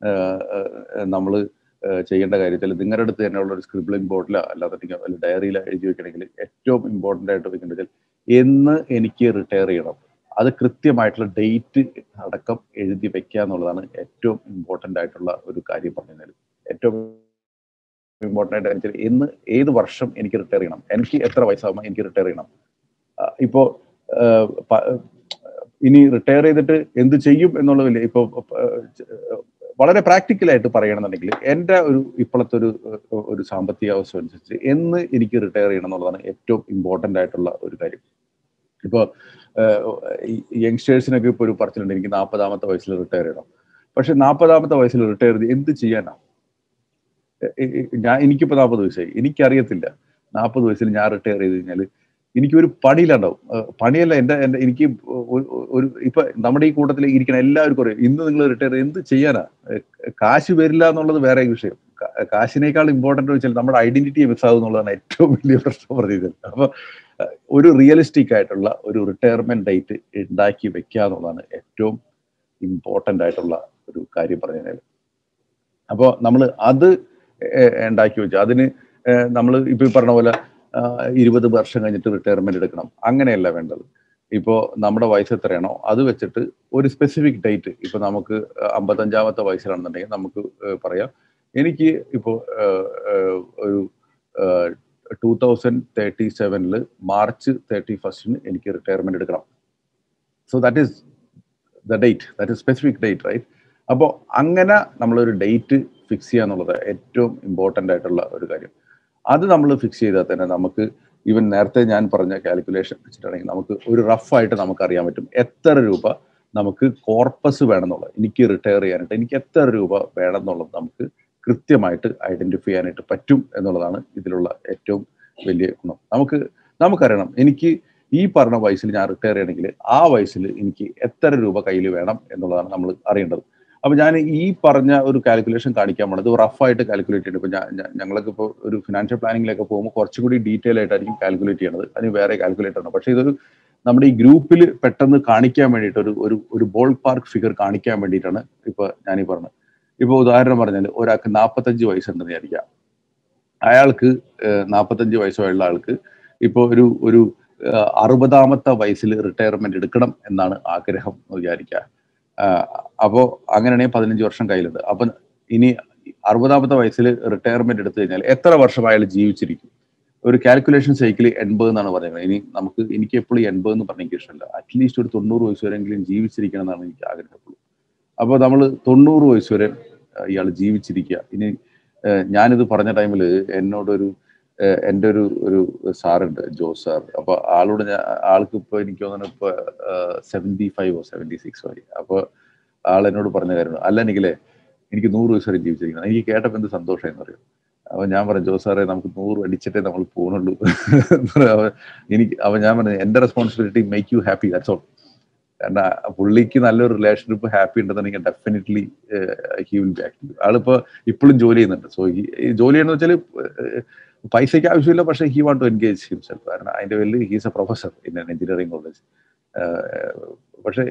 നമ്മൾ ചെയ്യേണ്ട കാര്യത്തിൽ നിങ്ങളുടെ അടുത്ത് തന്നെയുള്ള ഒരു സ്ക്രിബ്ലിംഗ് ബോർഡിലോ അല്ലാതെ വല്ല ഡയറിയിലോ എഴുതി വെക്കണമെങ്കിൽ ഏറ്റവും ഇമ്പോർട്ടന്റ് ആയിട്ട് വെക്കേണ്ടത് വെച്ചാൽ എന്ന് എനിക്ക് റിട്ടയർ ചെയ്യണം അത് കൃത്യമായിട്ടുള്ള ഡേറ്റ് അടക്കം എഴുതി വെക്കുക എന്നുള്ളതാണ് ഏറ്റവും ഇമ്പോർട്ടന്റ് ആയിട്ടുള്ള ഒരു കാര്യം പറഞ്ഞാൽ ഏറ്റവും ഇമ്പോർട്ടന്റ് ആയിട്ട് വെച്ചാൽ എന്ന് ഏത് വർഷം എനിക്ക് റിട്ടയർ ചെയ്യണം എനിക്ക് എത്ര വയസ്സാകുമ്പോൾ എനിക്ക് റിട്ടയർ ചെയ്യണം ആ, ഇപ്പോ ആ, പ- ഇനി റിട്ടയർ ചെയ്തിട്ട് എന്ത് ചെയ്യും എന്നുള്ളതില്ല ഇപ്പോ ആ, വളരെ പ്രാക്ടിക്കലായിട്ട് പറയണമെന്നുണ്ടെങ്കിൽ എൻ്റെ ഒരു ഇപ്പോഴത്തെ ഒരു ഒരു സാമ്പത്തിക അവസ്ഥ അനുസരിച്ച് എന്ന് എനിക്ക് റിട്ടയർ ചെയ്യണം എന്നുള്ളതാണ് ഏറ്റവും ഇമ്പോർട്ടന്റ് ആയിട്ടുള്ള ഒരു കാര്യം ഇപ്പോൾ യങ്സ്റ്റേഴ്സിനൊക്കെ ഇപ്പോൾ ഒരു പറച്ചിലുണ്ട് എനിക്ക് നാൽപ്പതാമത്തെ വയസ്സിൽ റിട്ടയർ ചെയ്യണം പക്ഷെ നാൽപ്പതാമത്തെ വയസ്സിൽ റിട്ടയർ ചെയ്ത് എന്ത് ചെയ്യാനാ എ- എ- ഞാൻ എനിക്കിപ്പോ നാൽപ്പത് വയസ്സായി എനിക്കറിയത്തില്ല നാൽപ്പത് വയസ്സിൽ ഞാൻ റിട്ടയർ ചെയ്ത് കഴിഞ്ഞാൽ എനിക്കൊരു പണിയിലുണ്ടാവും ഏഹ് പണിയല്ല എൻ്റെ എൻ്റെ എനിക്ക് ഒരു- ഒരു ഇപ്പൊ നമ്മുടെ ഈ കൂട്ടത്തിൽ ഇരിക്കുന്ന എല്ലാവർക്കും അറിയാം ഇന്ന് നിങ്ങൾ റിട്ടയർ എന്ത് ചെയ്യാനാ ഏഹ് കാശ് വരില്ല എന്നുള്ളത് വേറെ വിഷയം കാ- കാശിനേക്കാൾ ഇമ്പോർട്ടന്റ് വെച്ചാൽ നമ്മുടെ ഐഡന്റിറ്റി മിസ് ആകും എന്നുള്ളതാണ് ഏറ്റവും വലിയ പ്രശ്നം പറഞ്ഞത് അപ്പൊ ഏഹ് ഒരു റിയലിസ്റ്റിക് ആയിട്ടുള്ള ഒരു റിട്ടയർമെന്റ് ഡേറ്റ് ഉണ്ടാക്കി വെക്കുക എന്നുള്ളതാണ് ഏറ്റവും ഇമ്പോർട്ടന്റ് ആയിട്ടുള്ള ഒരു കാര്യം പറഞ്ഞു കഴിഞ്ഞാൽ അപ്പോൾ നമ്മൾ അത് ഏഹ് ഉണ്ടാക്കി വെച്ചു അതിന് നമ്മൾ ഇപ്പൊ ഈ പറഞ്ഞ പോലെ ആഹ് ഇരുപത് വർഷം കഴിഞ്ഞിട്ട് റിട്ടയർമെന്റ് എടുക്കണം അങ്ങനെയല്ല വേണ്ടത് ഇപ്പോൾ നമ്മുടെ വയസ്സ് എത്രയാണോ അത് വെച്ചിട്ട് ഒരു സ്പെസിഫിക് ഡേറ്റ് ഇപ്പൊ നമുക്ക് അമ്പത്തഞ്ചാമത്തെ വയസ്സിലാണെന്നുണ്ടെങ്കിൽ നമുക്ക് ഏഹ് പറയാം എനിക്ക് ഇപ്പോൾ ഒരു ടൂ തൗസൻഡ് തേർട്ടി സെവനിൽ മാർച്ച് തേർട്ടി ഫസ്റ്റിന് എനിക്ക് റിട്ടയർമെന്റ് എടുക്കണം so that is the date that is specific date right അപ്പോൾ അങ്ങനെ നമ്മളൊരു ഡേറ്റ് ഫിക്സ് ചെയ്യുക എന്നുള്ളത് ഏറ്റവും ഇമ്പോർട്ടൻ്റ് ആയിട്ടുള്ള ഒരു കാര്യം അത് നമ്മൾ ഫിക്സ് ചെയ്താൽ തന്നെ നമുക്ക് ഈവൻ നേരത്തെ ഞാൻ പറഞ്ഞ കാൽക്കുലേഷൻ വെച്ചിട്ടാണെങ്കിൽ നമുക്ക് ഒരു റഫായിട്ട് നമുക്ക് അറിയാൻ പറ്റും എത്ര രൂപ നമുക്ക് കോർപ്പസ് വേണമെന്നുള്ളത് എനിക്ക് റിട്ടയർ ചെയ്യാനായിട്ട് എനിക്ക് എത്ര രൂപ വേണമെന്നുള്ളത് നമുക്ക് കൃത്യമായിട്ട് ഐഡന്റിഫൈ ചെയ്യാനായിട്ട് പറ്റും എന്നുള്ളതാണ് ഇതിലുള്ള ഏറ്റവും വലിയ ഗുണം നമുക്ക് നമുക്കറിയണം എനിക്ക് ഈ പറഞ്ഞ വയസ്സിൽ ഞാൻ റിട്ടയർ ചെയ്യണമെങ്കിൽ ആ വയസ്സിൽ എനിക്ക് എത്ര രൂപ കയ്യിൽ വേണം എന്നുള്ളതാണ് നമ്മൾ അറിയേണ്ടത് അപ്പൊ ഞാൻ ഈ പറഞ്ഞ ഒരു കാൽക്കുലേഷൻ കാണിക്കാൻ പോണത് റഫായിട്ട് കാൽക്കുലേറ്റ് ചെയ്യുന്നത് ഇപ്പൊ ഞാൻ ഞങ്ങൾക്ക് ഇപ്പോൾ ഒരു ഫിനാൻഷ്യൽ പ്ലാനിങ്ങിലൊക്കെ പോകുമ്പോൾ കുറച്ചുകൂടി ഡീറ്റെയിൽ ആയിട്ടായിരിക്കും കാൽക്കുലേറ്റ് ചെയ്യണത് അതിന് വേറെ കാൽക്കുലേറ്റർ ആണ് പക്ഷേ ഇതൊരു നമ്മുടെ ഈ ഗ്രൂപ്പിൽ പെട്ടെന്ന് കാണിക്കാൻ വേണ്ടിയിട്ട് ഒരു ഒരു ഒരു ബോൾ പാർക്ക് ഫിഗർ കാണിക്കാൻ വേണ്ടിയിട്ടാണ് ഇപ്പൊ ഞാൻ ഈ പറഞ്ഞത് ഇപ്പൊ ഉദാഹരണം പറഞ്ഞാൽ ഒരാൾക്ക് നാൽപ്പത്തഞ്ച് വയസ്സുണ്ടെന്ന് വിചാരിക്കാം അയാൾക്ക് നാൽപ്പത്തഞ്ച് വയസ്സുള്ള ആൾക്ക് ഇപ്പോൾ ഒരു ഒരു അറുപതാമത്തെ വയസ്സിൽ റിട്ടയർമെന്റ് എടുക്കണം എന്നാണ് ആഗ്രഹം എന്ന് വിചാരിക്കുക അപ്പോൾ അങ്ങനെയാണെങ്കിൽ പതിനഞ്ച് വർഷം കയ്യിലുണ്ട് അപ്പം ഇനി അറുപതാമത്തെ വയസ്സിൽ റിട്ടയർമെന്റ് എടുത്തു കഴിഞ്ഞാൽ എത്ര വർഷം അയാൾ ജീവിച്ചിരിക്കും ഒരു കാൽക്കുലേഷൻ സൈക്കിൾ എൺപത് എന്നാണ് പറയുന്നത് ഇനി നമുക്ക് എനിക്ക് എപ്പോഴും എൺപത് എന്ന് പറഞ്ഞ എനിക്ക് ഇഷ്ടമല്ല അറ്റ്ലീസ്റ്റ് ഒരു തൊണ്ണൂറ് വയസ്സ് വരെയെങ്കിലും ജീവിച്ചിരിക്കണം എന്നാണ് എനിക്ക് ആഗ്രഹമുള്ളൂ അപ്പോൾ നമ്മൾ തൊണ്ണൂറ് വയസ്സ് വരെ ഇയാൾ ജീവിച്ചിരിക്കുക ഇനി ഞാനിത് പറഞ്ഞ ടൈമിൽ എന്നോടൊരു എൻ്റെ ഒരു ഒരു സാറുണ്ട് ജോസ് സാർ അപ്പോൾ ആളോട് ഞാൻ ആൾക്ക് ഇപ്പോൾ എനിക്ക് തോന്നുന്നു ഇപ്പോൾ സെവൻറ്റി ഫൈവോ സെവൻറ്റി സിക്സോ ആയി അപ്പോൾ ആൾ എന്നോട് പറഞ്ഞ കാര്യമാണ് അല്ല എനിക്കില്ലേ എനിക്ക് നൂറ് വയസ്സ് വരെ ജീവിച്ചിരിക്കണം എനിക്ക് കേട്ടപ്പോൾ എന്ത് സന്തോഷമായെന്ന് അറിയാം അപ്പൊ ഞാൻ പറഞ്ഞു ജോസ് സാറേ നമുക്ക് നൂറ് അടിച്ചിട്ടേ നമ്മൾ പോകുന്നുള്ളൂ എനിക്ക് അപ്പൊ ഞാൻ പറഞ്ഞു എന്റെ responsibility make you happy that's all കാരണം പുള്ളിക്ക് നല്ലൊരു റിലേഷൻഷിപ്പ് ഹാപ്പി ഉണ്ടെന്നുണ്ടെങ്കിൽ definitely he will be active ആളിപ്പോ ഇപ്പോഴും ജോലി ചെയ്യുന്നുണ്ട് സോ ഈ ജോലി എന്ന് വെച്ചാൽ പൈസയ്ക്ക് ആവശ്യമില്ല പക്ഷേ he want to engage himself കാരണം അതിന്റെ പേരിൽ he's a professor in engineering college പക്ഷേ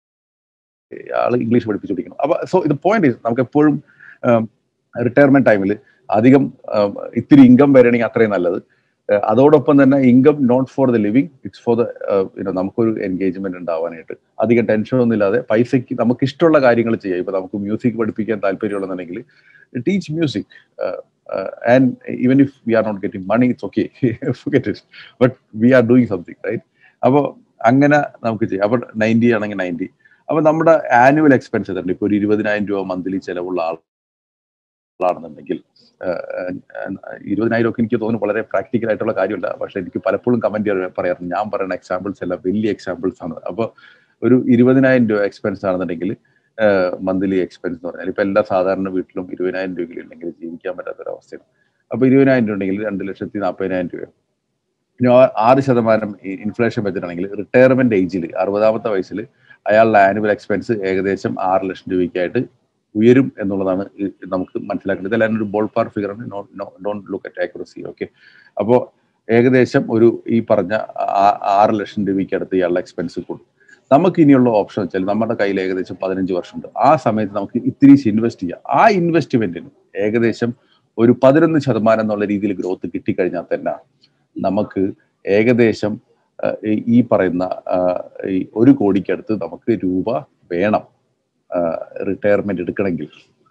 ആള് ഇംഗ്ലീഷ് പഠിപ്പിച്ചുകൊണ്ടിരിക്കണം അപ്പൊ സോ ഇത് പോയിന്റ് നമുക്ക് എപ്പോഴും റിട്ടയർമെന്റ് ടൈമിൽ അധികം ഇത്തിരി ഇൻകം വരണമെങ്കിൽ അത്രയും നല്ലത് അതോടൊപ്പം തന്നെ income not for the living it's for the you know നമുക്കൊരു എൻഗേജ്മെന്റ് ഉണ്ടാവാനായിട്ട് അധികം ടെൻഷൻ ഒന്നും ഇല്ലാതെ പൈസയ്ക്ക് നമുക്ക് ഇഷ്ടമുള്ള കാര്യങ്ങൾ ചെയ്യാം ഇപ്പൊ നമുക്ക് മ്യൂസിക് പഠിപ്പിക്കാൻ താല്പര്യമുള്ളതെന്നുണ്ടെങ്കിൽ teach music and even if we are not getting money it's okay get it but we are doing something right അപ്പോൾ അങ്ങനെ നമുക്ക് ചെയ്യാം അപ്പൊ നയൻറ്റി ആണെങ്കിൽ നയൻറ്റി അപ്പൊ നമ്മുടെ ആനുവൽ എക്സ്പെൻസ് എത്രയുണ്ട് ഇപ്പൊ ഒരു ഇരുപതിനായിരം രൂപ മന്ത്ലി ചെലവുള്ള ആൾ ആണെന്നുണ്ടെങ്കിൽ ഇരുപതിനായിരം ഒക്കെ എനിക്ക് തോന്നുന്നു വളരെ പ്രാക്ടിക്കൽ ആയിട്ടുള്ള കാര്യമല്ല പക്ഷെ എനിക്ക് പലപ്പോഴും കമന്റ് പറയാറുണ്ട് ഞാൻ പറയുന്ന എക്സാമ്പിൾസ് എല്ലാം വലിയ എക്സാമ്പിൾസ് ആണ് അപ്പോൾ ഒരു ഇരുപതിനായിരം രൂപ എക്സ്പെൻസ് ആണെന്നുണ്ടെങ്കിൽ മന്ത്ലി എക്സ്പെൻസ് എന്ന് പറഞ്ഞാൽ ഇപ്പൊ എല്ലാ സാധാരണ വീട്ടിലും ഇരുപതിനായിരം രൂപയിൽ ഉണ്ടെങ്കിൽ ജീവിക്കാൻ പറ്റാത്തൊരവസ്ഥയാണ് അപ്പൊ ഇരുപതിനായിരം രൂപ ഉണ്ടെങ്കിൽ രണ്ട് ലക്ഷത്തി നാൽപ്പതിനായിരം രൂപ പിന്നെ ആറ് ശതമാനം ഇൻഫ്ലേഷൻ വെച്ചിട്ടാണെങ്കിൽ റിട്ടയർമെന്റ് ഏജിൽ അറുപതാമത്തെ വയസ്സിൽ അയാളുടെ ആനുവൽ എക്സ്പെൻസ് ഏകദേശം ആറ് ലക്ഷം രൂപയ്ക്കായിട്ട് ഉയരും എന്നുള്ളതാണ് നമുക്ക് മനസ്സിലാക്കേണ്ടത് ഇതെല്ലാം ഒരു ബോൾ പാർ ഫിഗർ ആണ് don't look at accuracy okay അപ്പോൾ ഏകദേശം ഒരു ഈ പറഞ്ഞ ആറ് ലക്ഷം രൂപയ്ക്ക് അടുത്ത് ഇയാളുടെ എക്സ്പെൻസ് കൂടും നമുക്ക് ഇനിയുള്ള ഓപ്ഷൻ വെച്ചാൽ നമ്മുടെ കയ്യിൽ ഏകദേശം പതിനഞ്ച് വർഷമുണ്ട് ആ സമയത്ത് നമുക്ക് ഇത്തിരി ഇൻവെസ്റ്റ് ചെയ്യാം ആ ഇൻവെസ്റ്റ്മെന്റിന് ഏകദേശം ഒരു പതിനൊന്ന് ശതമാനം എന്നുള്ള രീതിയിൽ ഗ്രോത്ത് കിട്ടിക്കഴിഞ്ഞാൽ തന്നെ നമുക്ക് ഏകദേശം ഈ പറയുന്ന ഈ ഒരു കോടിക്കടുത്ത് നമുക്ക് രൂപ വേണം റിട്ടയർമെന്റ് എടുക്കണമെങ്കിൽ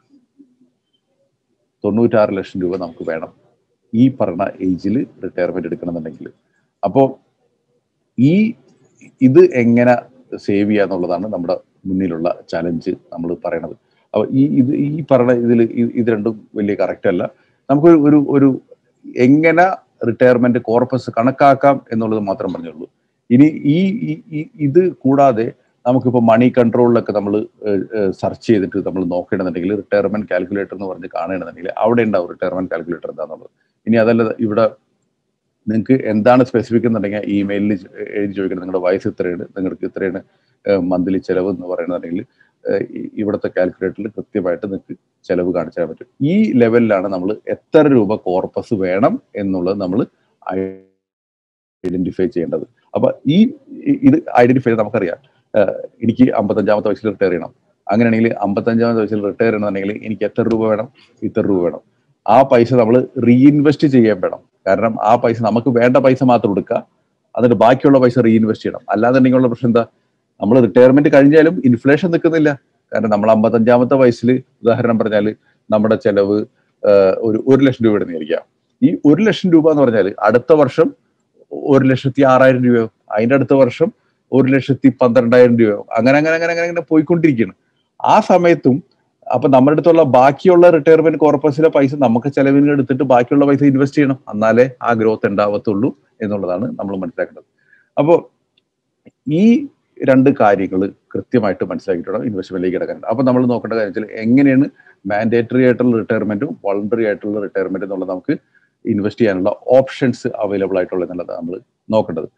തൊണ്ണൂറ്റാറ് ലക്ഷം രൂപ നമുക്ക് വേണം ഈ പറഞ്ഞ ഏജിൽ റിട്ടയർമെന്റ് എടുക്കണമെന്നുണ്ടെങ്കിൽ അപ്പോൾ ഈ ഇത് എങ്ങനെ സേവ് ചെയ്യുക എന്നുള്ളതാണ് നമ്മുടെ മുന്നിലുള്ള ചലഞ്ച് നമ്മൾ പറയണത് അപ്പോൾ ഈ ഇത് ഈ പറഞ്ഞ ഇതിൽ ഇത് രണ്ടും വലിയ കറക്റ്റ് അല്ല നമുക്ക് ഒരു ഒരു എങ്ങനെ റിട്ടയർമെന്റ് കോർപ്പസ് കണക്കാക്കാം എന്നുള്ളത് മാത്രം പറഞ്ഞുള്ളൂ ഇനി ഈ ഇത് കൂടാതെ നമുക്കിപ്പോൾ മണി കൺട്രോളിലൊക്കെ നമ്മൾ സെർച്ച് ചെയ്തിട്ട് നമ്മൾ നോക്കണമെന്നുണ്ടെങ്കിൽ റിട്ടയർമെന്റ് കാൽക്കുലേറ്റർ എന്ന് പറഞ്ഞ് കാണണമെന്നുണ്ടെങ്കിൽ അവിടെ ഉണ്ടാവും റിട്ടയർമെന്റ് കാൽക്കുലേറ്റർ എന്താണെന്നുള്ളത് ഇനി അതല്ല ഇവിടെ നിങ്ങൾക്ക് എന്താണ് സ്പെസിഫിക് എന്നുണ്ടെങ്കിൽ ഇമെയിലിൽ എഴുതി ചോദിക്കണം നിങ്ങളുടെ വയസ്സ് ഇത്രയാണ് നിങ്ങൾക്ക് ഇത്രയാണ് മന്ത്ലി ചെലവ് എന്ന് പറയുന്നുണ്ടെങ്കിൽ ഇവിടുത്തെ കാൽക്കുലേറ്ററിൽ കൃത്യമായിട്ട് നിങ്ങൾക്ക് ചെലവ് കാണിച്ചാൽ പറ്റും ഈ ലെവലിലാണ് നമ്മൾ എത്ര രൂപ കോർപ്പസ് വേണം എന്നുള്ളത് നമ്മൾ ഐഡന്റിഫൈ ചെയ്യേണ്ടത് അപ്പൊ ഈ ഇത് ഐഡന്റിഫൈ ചെയ്ത് നമുക്കറിയാം എനിക്ക് അമ്പത്തഞ്ചാമത്തെ വയസ്സിൽ റിട്ടയർ ചെയ്യണം അങ്ങനെയാണെങ്കിൽ അമ്പത്തഞ്ചാമത്തെ വയസ്സിൽ റിട്ടയർ ചെയ്യണമെന്നുണ്ടെങ്കിൽ എനിക്ക് എത്ര രൂപ വേണം ഇത്ര രൂപ വേണം ആ പൈസ നമ്മൾ റീഇൻവെസ്റ്റ് ചെയ്യാൻ വേണം കാരണം ആ പൈസ നമുക്ക് വേണ്ട പൈസ മാത്രം എടുക്കുക എന്നിട്ട് ബാക്കിയുള്ള പൈസ റീഇൻവെസ്റ്റ് ചെയ്യണം അല്ലാന്നുണ്ടെങ്കിലുള്ള പ്രശ്നം എന്താ നമ്മൾ റിട്ടയർമെന്റ് കഴിഞ്ഞാലും ഇൻഫ്ലേഷൻ നിൽക്കുന്നില്ല കാരണം നമ്മൾ അമ്പത്തഞ്ചാമത്തെ വയസ്സിൽ ഉദാഹരണം പറഞ്ഞാൽ നമ്മുടെ ചെലവ് ഒരു ഒരു ലക്ഷം രൂപ ഇടുന്നതായിരിക്കാം ഈ ഒരു ലക്ഷം രൂപ എന്ന് പറഞ്ഞാൽ അടുത്ത വർഷം ഒരു ലക്ഷത്തി ആറായിരം രൂപയോ അതിന്റെ അടുത്ത വർഷം ഒരു ലക്ഷത്തി പന്ത്രണ്ടായിരം രൂപയോ അങ്ങനെ അങ്ങനെ അങ്ങനെ അങ്ങനെ അങ്ങനെ പോയിക്കൊണ്ടിരിക്കുകയാണ് ആ സമയത്തും അപ്പൊ നമ്മുടെ അടുത്തുള്ള ബാക്കിയുള്ള റിട്ടയർമെന്റ് കോർപ്പസിലെ പൈസ നമുക്ക് ചെലവിന് എടുത്തിട്ട് ബാക്കിയുള്ള പൈസ ഇൻവെസ്റ്റ് ചെയ്യണം എന്നാലേ ആ ഗ്രോത്ത് ഉണ്ടാവത്തുള്ളൂ എന്നുള്ളതാണ് നമ്മൾ മനസ്സിലാക്കേണ്ടത് അപ്പോൾ ഈ രണ്ട് കാര്യങ്ങൾ കൃത്യമായിട്ട് മനസ്സിലാക്കിയിട്ടുണ്ട് ഇൻവെസ്റ്റ്മെന്റിലേക്ക് കിടക്കാൻ അപ്പൊ നമ്മൾ നോക്കേണ്ട കാര്യം വെച്ചാൽ എങ്ങനെയാണ് മാൻഡേറ്ററി ആയിട്ടുള്ള റിട്ടയർമെന്റും വോളണ്ടറി ആയിട്ടുള്ള റിട്ടയർമെന്റ് എന്നുള്ളത് നമുക്ക് ഇൻവെസ്റ്റ് ചെയ്യാനുള്ള ഓപ്ഷൻസ് അവൈലബിൾ ആയിട്ടുള്ള എന്നുള്ളത് നമ്മൾ നോക്കേണ്ടത്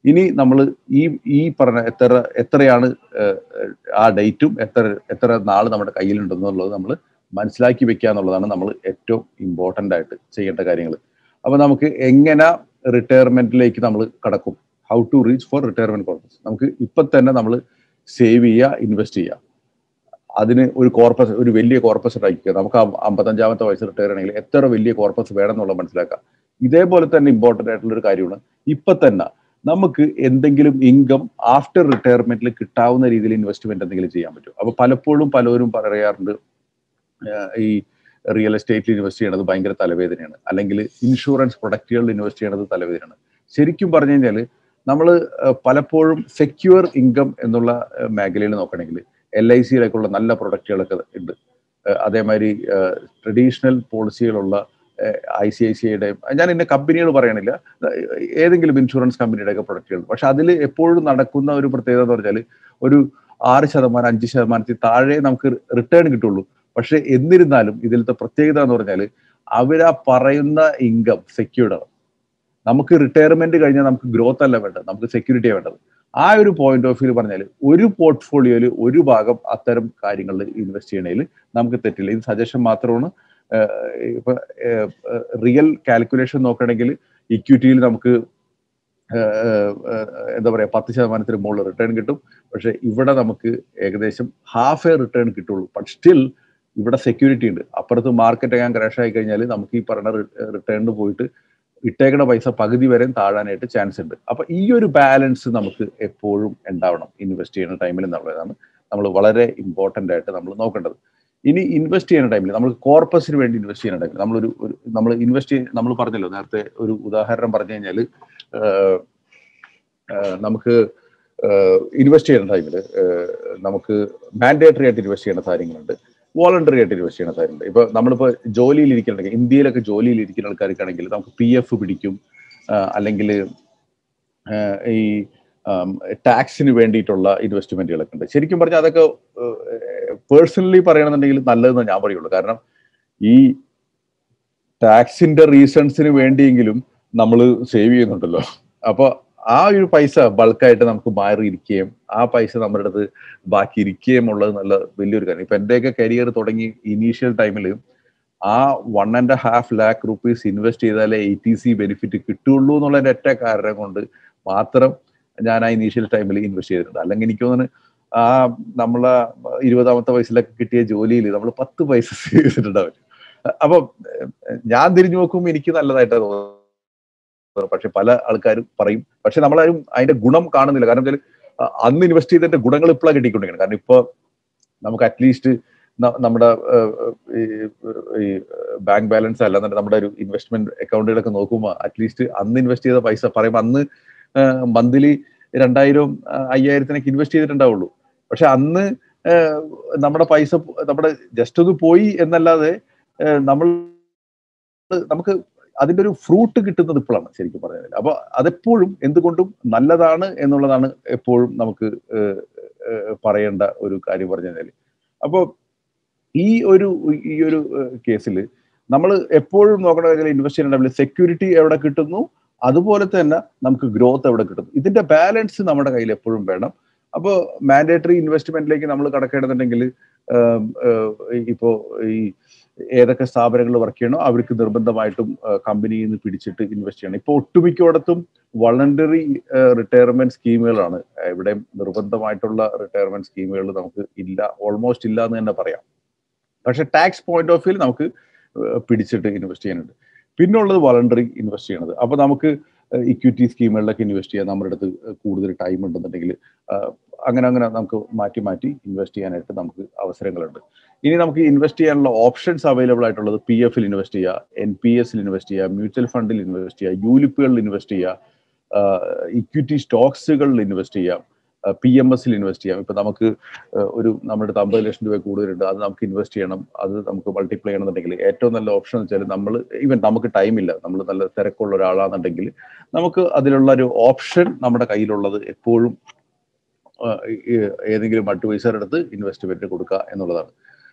ഇനി നമ്മൾ ഈ ഈ പറഞ്ഞ എത്ര എത്രയാണ് ആ ഡേറ്റും എത്ര എത്ര നാൾ നമ്മുടെ കയ്യിലുണ്ടെന്നുള്ളത് നമ്മൾ മനസ്സിലാക്കി വെക്കുക എന്നുള്ളതാണ് നമ്മൾ ഏറ്റവും ഇമ്പോർട്ടൻ്റ് ആയിട്ട് ചെയ്യേണ്ട കാര്യങ്ങൾ അപ്പോൾ നമുക്ക് എങ്ങനെ റിട്ടയർമെന്റിലേക്ക് നമ്മൾ കടക്കും how to reach for retirement purpose നമുക്ക് ഇപ്പം തന്നെ നമ്മൾ സേവ് ചെയ്യുക ഇൻവെസ്റ്റ് ചെയ്യുക അതിന് ഒരു കോർപ്പസ് ഒരു വലിയ കോർപ്പസ് ഉണ്ടാക്കിക്കുക നമുക്ക് അമ്പത്തഞ്ചാമത്തെ വയസ്സ് റിട്ടയർ ആണെങ്കിൽ എത്ര വലിയ കോർപ്പസ് വേണം എന്നുള്ളത് മനസ്സിലാക്കാം ഇതേപോലെ തന്നെ ഇമ്പോർട്ടൻ്റ് ആയിട്ടുള്ള ഒരു കാര്യമാണ് ഇപ്പൊ തന്നെ നമുക്ക് എന്തെങ്കിലും ഇൻകം ആഫ്റ്റർ റിട്ടയർമെന്റിൽ കിട്ടാവുന്ന രീതിയിൽ ഇൻവെസ്റ്റ്മെന്റ് എന്തെങ്കിലും ചെയ്യാൻ പറ്റും അപ്പൊ പലപ്പോഴും പലരും പറയാറുണ്ട് ഈ റിയൽ എസ്റ്റേറ്റിൽ ഇൻവെസ്റ്റ് ചെയ്യണത് ഭയങ്കര തലവേദനയാണ് അല്ലെങ്കിൽ ഇൻഷുറൻസ് പ്രൊഡക്റ്റുകളിൽ ഇൻവെസ്റ്റ് ചെയ്യണത് തലവേദനയാണ് ശരിക്കും പറഞ്ഞു കഴിഞ്ഞാൽ നമ്മൾ പലപ്പോഴും സെക്യൂർ ഇൻകം എന്നുള്ള മേഖലയിൽ നോക്കണമെങ്കിൽ എൽ ഐ സിയിലേക്കുള്ള നല്ല പ്രൊഡക്റ്റുകളൊക്കെ ഉണ്ട് അതേമാതിരി ട്രഡീഷണൽ പോളിസികളുള്ള ഐ സി ഐ സി ഐയുടെ ഞാൻ ഇന്ന കമ്പനികൾ പറയണില്ല ഏതെങ്കിലും ഇൻഷുറൻസ് കമ്പനിയുടെ ഒക്കെ പ്രൊഡക്റ്റുകൾ പക്ഷെ അതിൽ എപ്പോഴും നടക്കുന്ന ഒരു പ്രത്യേകത എന്ന് പറഞ്ഞാൽ ഒരു ആറ് ശതമാനം അഞ്ച് ശതമാനത്തിൽ താഴെ നമുക്ക് റിട്ടേൺ കിട്ടുള്ളൂ പക്ഷെ എന്നിരുന്നാലും ഇതിലത്തെ പ്രത്യേകത എന്ന് പറഞ്ഞാൽ അവരാ പറയുന്ന ഇൻകം സെക്യൂർഡ് ആണ് നമുക്ക് റിട്ടയർമെന്റ് കഴിഞ്ഞാൽ നമുക്ക് ഗ്രോത്ത് അല്ല വേണ്ടത് നമുക്ക് സെക്യൂരിറ്റിയാണ് വേണ്ടത് ആ ഒരു പോയിന്റ് ഓഫ് വ്യൂ പറഞ്ഞാൽ ഒരു പോർട്ട്ഫോളിയോയിൽ ഒരു ഭാഗം അത്തരം കാര്യങ്ങളിൽ ഇൻവെസ്റ്റ് ചെയ്യണതിൽ നമുക്ക് തെറ്റില്ല ഇത് സജഷൻ മാത്രമാണ് ഇപ്പൊ റിയൽ കാൽക്കുലേഷൻ നോക്കണമെങ്കിൽ ഇക്വിറ്റിയിൽ നമുക്ക് എന്താ പറയാ പത്ത് ശതമാനത്തിന് മുകളിൽ റിട്ടേൺ കിട്ടും പക്ഷെ ഇവിടെ നമുക്ക് ഏകദേശം ഹാഫ് എ റിട്ടേൺ കിട്ടുള്ളൂ ബട്ട് സ്റ്റിൽ ഇവിടെ സെക്യൂരിറ്റി ഉണ്ട് അപ്പുറത്ത് മാർക്കറ്റ് ഞാൻ ക്രാഷ് ആയി കഴിഞ്ഞാൽ നമുക്ക് ഈ പറഞ്ഞ റിട്ടേണിന് പോയിട്ട് ഇട്ടേക്കണ പൈസ പകുതി വരെ താഴാനായിട്ട് ചാൻസ് ഉണ്ട് അപ്പൊ ഈ ഒരു ബാലൻസ് നമുക്ക് എപ്പോഴും ഉണ്ടാവണം ഇൻവെസ്റ്റ് ചെയ്യുന്ന ടൈമിൽ എന്നുള്ളതാണ് നമ്മൾ വളരെ ഇമ്പോർട്ടൻ്റ് ആയിട്ട് നമ്മൾ നോക്കേണ്ടത് ഇനി ഇൻവെസ്റ്റ് ചെയ്യുന്ന ടൈമിൽ നമ്മൾ കോർപ്പസിന് വേണ്ടി ഇൻവെസ്റ്റ് ചെയ്യുന്ന ടൈമിൽ നമ്മളൊരു ഒരു നമ്മൾ ഇൻവെസ്റ്റ് ചെയ്യ നമ്മൾ പറഞ്ഞല്ലോ നേരത്തെ ഒരു ഉദാഹരണം പറഞ്ഞു കഴിഞ്ഞാൽ നമുക്ക് ഇൻവെസ്റ്റ് ചെയ്യുന്ന ടൈമിൽ നമുക്ക് മാൻഡേറ്ററി ആയിട്ട് ഇൻവെസ്റ്റ് ചെയ്യുന്ന കാര്യങ്ങളുണ്ട് വോളണ്ടറി ആയിട്ട് ഇൻവെസ്റ്റ് ചെയ്യുന്ന കാര്യമുണ്ട് ഇപ്പൊ നമ്മളിപ്പോൾ ജോലിയിൽ ഇരിക്കുന്നുണ്ടെങ്കിൽ ഇന്ത്യയിലൊക്കെ ജോലിയിൽ ഇരിക്കുന്ന ആൾക്കാർക്കാണെങ്കിൽ നമുക്ക് പി എഫ് പിടിക്കും അല്ലെങ്കിൽ ഈ ടാക്സിന് വേണ്ടിയിട്ടുള്ള ഇൻവെസ്റ്റ്മെന്റുകളൊക്കെ ഉണ്ട് ശരിക്കും പറഞ്ഞാൽ അതൊക്കെ പേഴ്സണലി പറയണമെന്നുണ്ടെങ്കിൽ നല്ലതെന്ന് ഞാൻ പറയുള്ളൂ കാരണം ഈ ടാക്സിന്റെ റീസൺസിന് വേണ്ടിയെങ്കിലും നമ്മൾ സേവ് ചെയ്യുന്നുണ്ടല്ലോ അപ്പോൾ ആ ഒരു പൈസ ബൾക്കായിട്ട് നമുക്ക് മാറിയിരിക്കുകയും ആ പൈസ നമ്മുടെ അടുത്ത് ബാക്കി ഇരിക്കുകയും ഉള്ളത് നല്ല വലിയൊരു കാര്യം ഇപ്പൊ എന്റെയൊക്കെ കരിയർ തുടങ്ങി ഇനീഷ്യൽ ടൈമിൽ ആ one and half lakh rupees invest ചെയ്താലേ എ ടി സി ബെനിഫിറ്റ് കിട്ടുള്ളൂ എന്നുള്ള ഒറ്റ കാരണം കൊണ്ട് മാത്രം ഞാൻ ആ ഇനീഷ്യൽ ടൈമിൽ ഇൻവെസ്റ്റ് ചെയ്തിട്ടുണ്ട് അല്ലെങ്കിൽ എനിക്ക് തോന്നുന്നു ആ നമ്മളെ ഇരുപതാമത്തെ വയസ്സിലൊക്കെ കിട്ടിയ ജോലിയിൽ നമ്മൾ പത്ത് പൈസ സേവ് ചെയ്തിട്ടുണ്ടാവും അപ്പൊ ഞാൻ തിരിഞ്ഞു നോക്കുമ്പോൾ എനിക്ക് നല്ലതായിട്ടാണ് തോന്നുന്നത് പക്ഷെ പല ആൾക്കാരും പറയും പക്ഷെ നമ്മളാരും അതിന്റെ ഗുണം കാണുന്നില്ല കാരണം വെച്ചാൽ അന്ന് ഇൻവെസ്റ്റ് ചെയ്തതിന്റെ ഗുണങ്ങൾ ഇപ്പോഴാണ് കിട്ടിക്കൊണ്ടിരിക്കുന്നത് കാരണം ഇപ്പൊ നമുക്ക് അറ്റ്ലീസ്റ്റ് നമ്മുടെ ഈ ബാങ്ക് ബാലൻസ് അല്ലാന്നുണ്ടെങ്കിൽ നമ്മുടെ ഒരു ഇൻവെസ്റ്റ്മെന്റ് അക്കൗണ്ടുകളൊക്കെ നോക്കുമ്പോൾ അറ്റ്ലീസ്റ്റ് അന്ന് ഇൻവെസ്റ്റ് ചെയ്ത പൈസ പറയുമ്പോൾ അന്ന് മന്ത്ലി രണ്ടായിരം അയ്യായിരത്തിനൊക്കെ ഇൻവെസ്റ്റ് ചെയ്തിട്ടുണ്ടാവുള്ളൂ പക്ഷെ അന്ന് നമ്മുടെ പൈസ നമ്മുടെ ജസ്റ്റ് ഒന്ന് പോയി എന്നല്ലാതെ നമ്മൾ നമുക്ക് അതിന്റെ ഒരു ഫ്രൂട്ട് കിട്ടുന്നത് ഇപ്പോഴാണ് ശരിക്കും പറഞ്ഞാൽ അപ്പൊ അതെപ്പോഴും എന്തുകൊണ്ടും നല്ലതാണ് എന്നുള്ളതാണ് എപ്പോഴും നമുക്ക് പറയേണ്ട ഒരു കാര്യം പറഞ്ഞു കഴിഞ്ഞാൽ അപ്പോൾ ഈ ഒരു ഈ ഒരു കേസിൽ നമ്മൾ എപ്പോഴും നോക്കേണ്ട കാര്യം ഇൻവെസ്റ്റ് ചെയ്യേണ്ട സെക്യൂരിറ്റി എവിടെ കിട്ടുന്നു അതുപോലെ തന്നെ നമുക്ക് ഗ്രോത്ത് എവിടെ കിട്ടുന്നു ഇതിന്റെ ബാലൻസ് നമ്മുടെ കയ്യിൽ എപ്പോഴും വേണം അപ്പോൾ മാൻഡേറ്ററി ഇൻവെസ്റ്റ്മെന്റിലേക്ക് നമ്മൾ കടക്കേണ്ടതുണ്ടെങ്കിൽ ഇപ്പോൾ ഈ ഏതൊക്കെ സ്ഥാപനങ്ങൾ വർക്ക് ചെയ്യണോ അവർക്ക് നിർബന്ധമായിട്ടും കമ്പനിയിൽ നിന്ന് പിടിച്ചിട്ട് ഇൻവെസ്റ്റ് ചെയ്യണം ഇപ്പോൾ ഒട്ടുമിക്കയിടത്തും വളണ്ടറി റിട്ടയർമെന്റ് സ്കീമുകളാണ് ഇവിടെ നിർബന്ധമായിട്ടുള്ള റിട്ടയർമെന്റ് സ്കീമുകൾ നമുക്ക് ഇല്ല ഓൾമോസ്റ്റ് ഇല്ല എന്ന് തന്നെ പറയാം പക്ഷെ ടാക്സ് പോയിന്റ് ഓഫ് വ്യൂ നമുക്ക് പിടിച്ചിട്ട് ഇൻവെസ്റ്റ് ചെയ്യാനുണ്ട് പിന്നുള്ളത് വളണ്ടറി ഇൻവെസ്റ്റ് ചെയ്യണത് അപ്പൊ നമുക്ക് ഇക്വിറ്റി സ്കീമുകളിലൊക്കെ ഇൻവെസ്റ്റ് ചെയ്യാൻ നമ്മുടെ അടുത്ത് കൂടുതൽ ടൈം ഉണ്ടെന്നുണ്ടെങ്കിൽ അങ്ങനെ അങ്ങനെ നമുക്ക് മാറ്റി മാറ്റി ഇൻവെസ്റ്റ് ചെയ്യാനായിട്ട് നമുക്ക് അവസരങ്ങളുണ്ട് ഇനി നമുക്ക് ഇൻവെസ്റ്റ് ചെയ്യാനുള്ള ഓപ്ഷൻസ് അവൈലബിൾ ആയിട്ടുള്ളത് പി എഫിൽ ഇൻവെസ്റ്റ് ചെയ്യുക എൻ പി എസിൽ ഇൻവെസ്റ്റ് ചെയ്യുക മ്യൂച്വൽ ഫണ്ടിൽ ഇൻവെസ്റ്റ് ചെയ്യുക യൂലിപ്പുകളിൽ ഇൻവെസ്റ്റ് ചെയ്യുക ഇക്വിറ്റി സ്റ്റോക്സുകളിൽ ഇൻവെസ്റ്റ് ചെയ്യാം പി എം എസിൽ ഇൻവെസ്റ്റ് ചെയ്യാം ഇപ്പൊ നമുക്ക് ഒരു നമ്മുടെ അടുത്ത് അമ്പത് ലക്ഷം രൂപ കൂടുതലുണ്ട് അത് നമുക്ക് ഇൻവെസ്റ്റ് ചെയ്യണം അത് നമുക്ക് മൾട്ടിപ്ലൈ ചെയ്യണമെന്നുണ്ടെങ്കിൽ ഏറ്റവും നല്ല ഓപ്ഷൻ എന്ന് വെച്ചാൽ നമ്മൾ ഈവൻ നമുക്ക് ടൈമില്ല നമ്മൾ നല്ല തിരക്കുള്ള ഒരാളാണെന്നുണ്ടെങ്കിൽ നമുക്ക് അതിലുള്ള ഒരു ഓപ്ഷൻ നമ്മുടെ കയ്യിലുള്ളത് എപ്പോഴും ഏതെങ്കിലും അഡ്വൈസർ എടുത്ത് ഇൻവെസ്റ്റ്മെന്റ് കൊടുക്കുക എന്നുള്ളതാണ്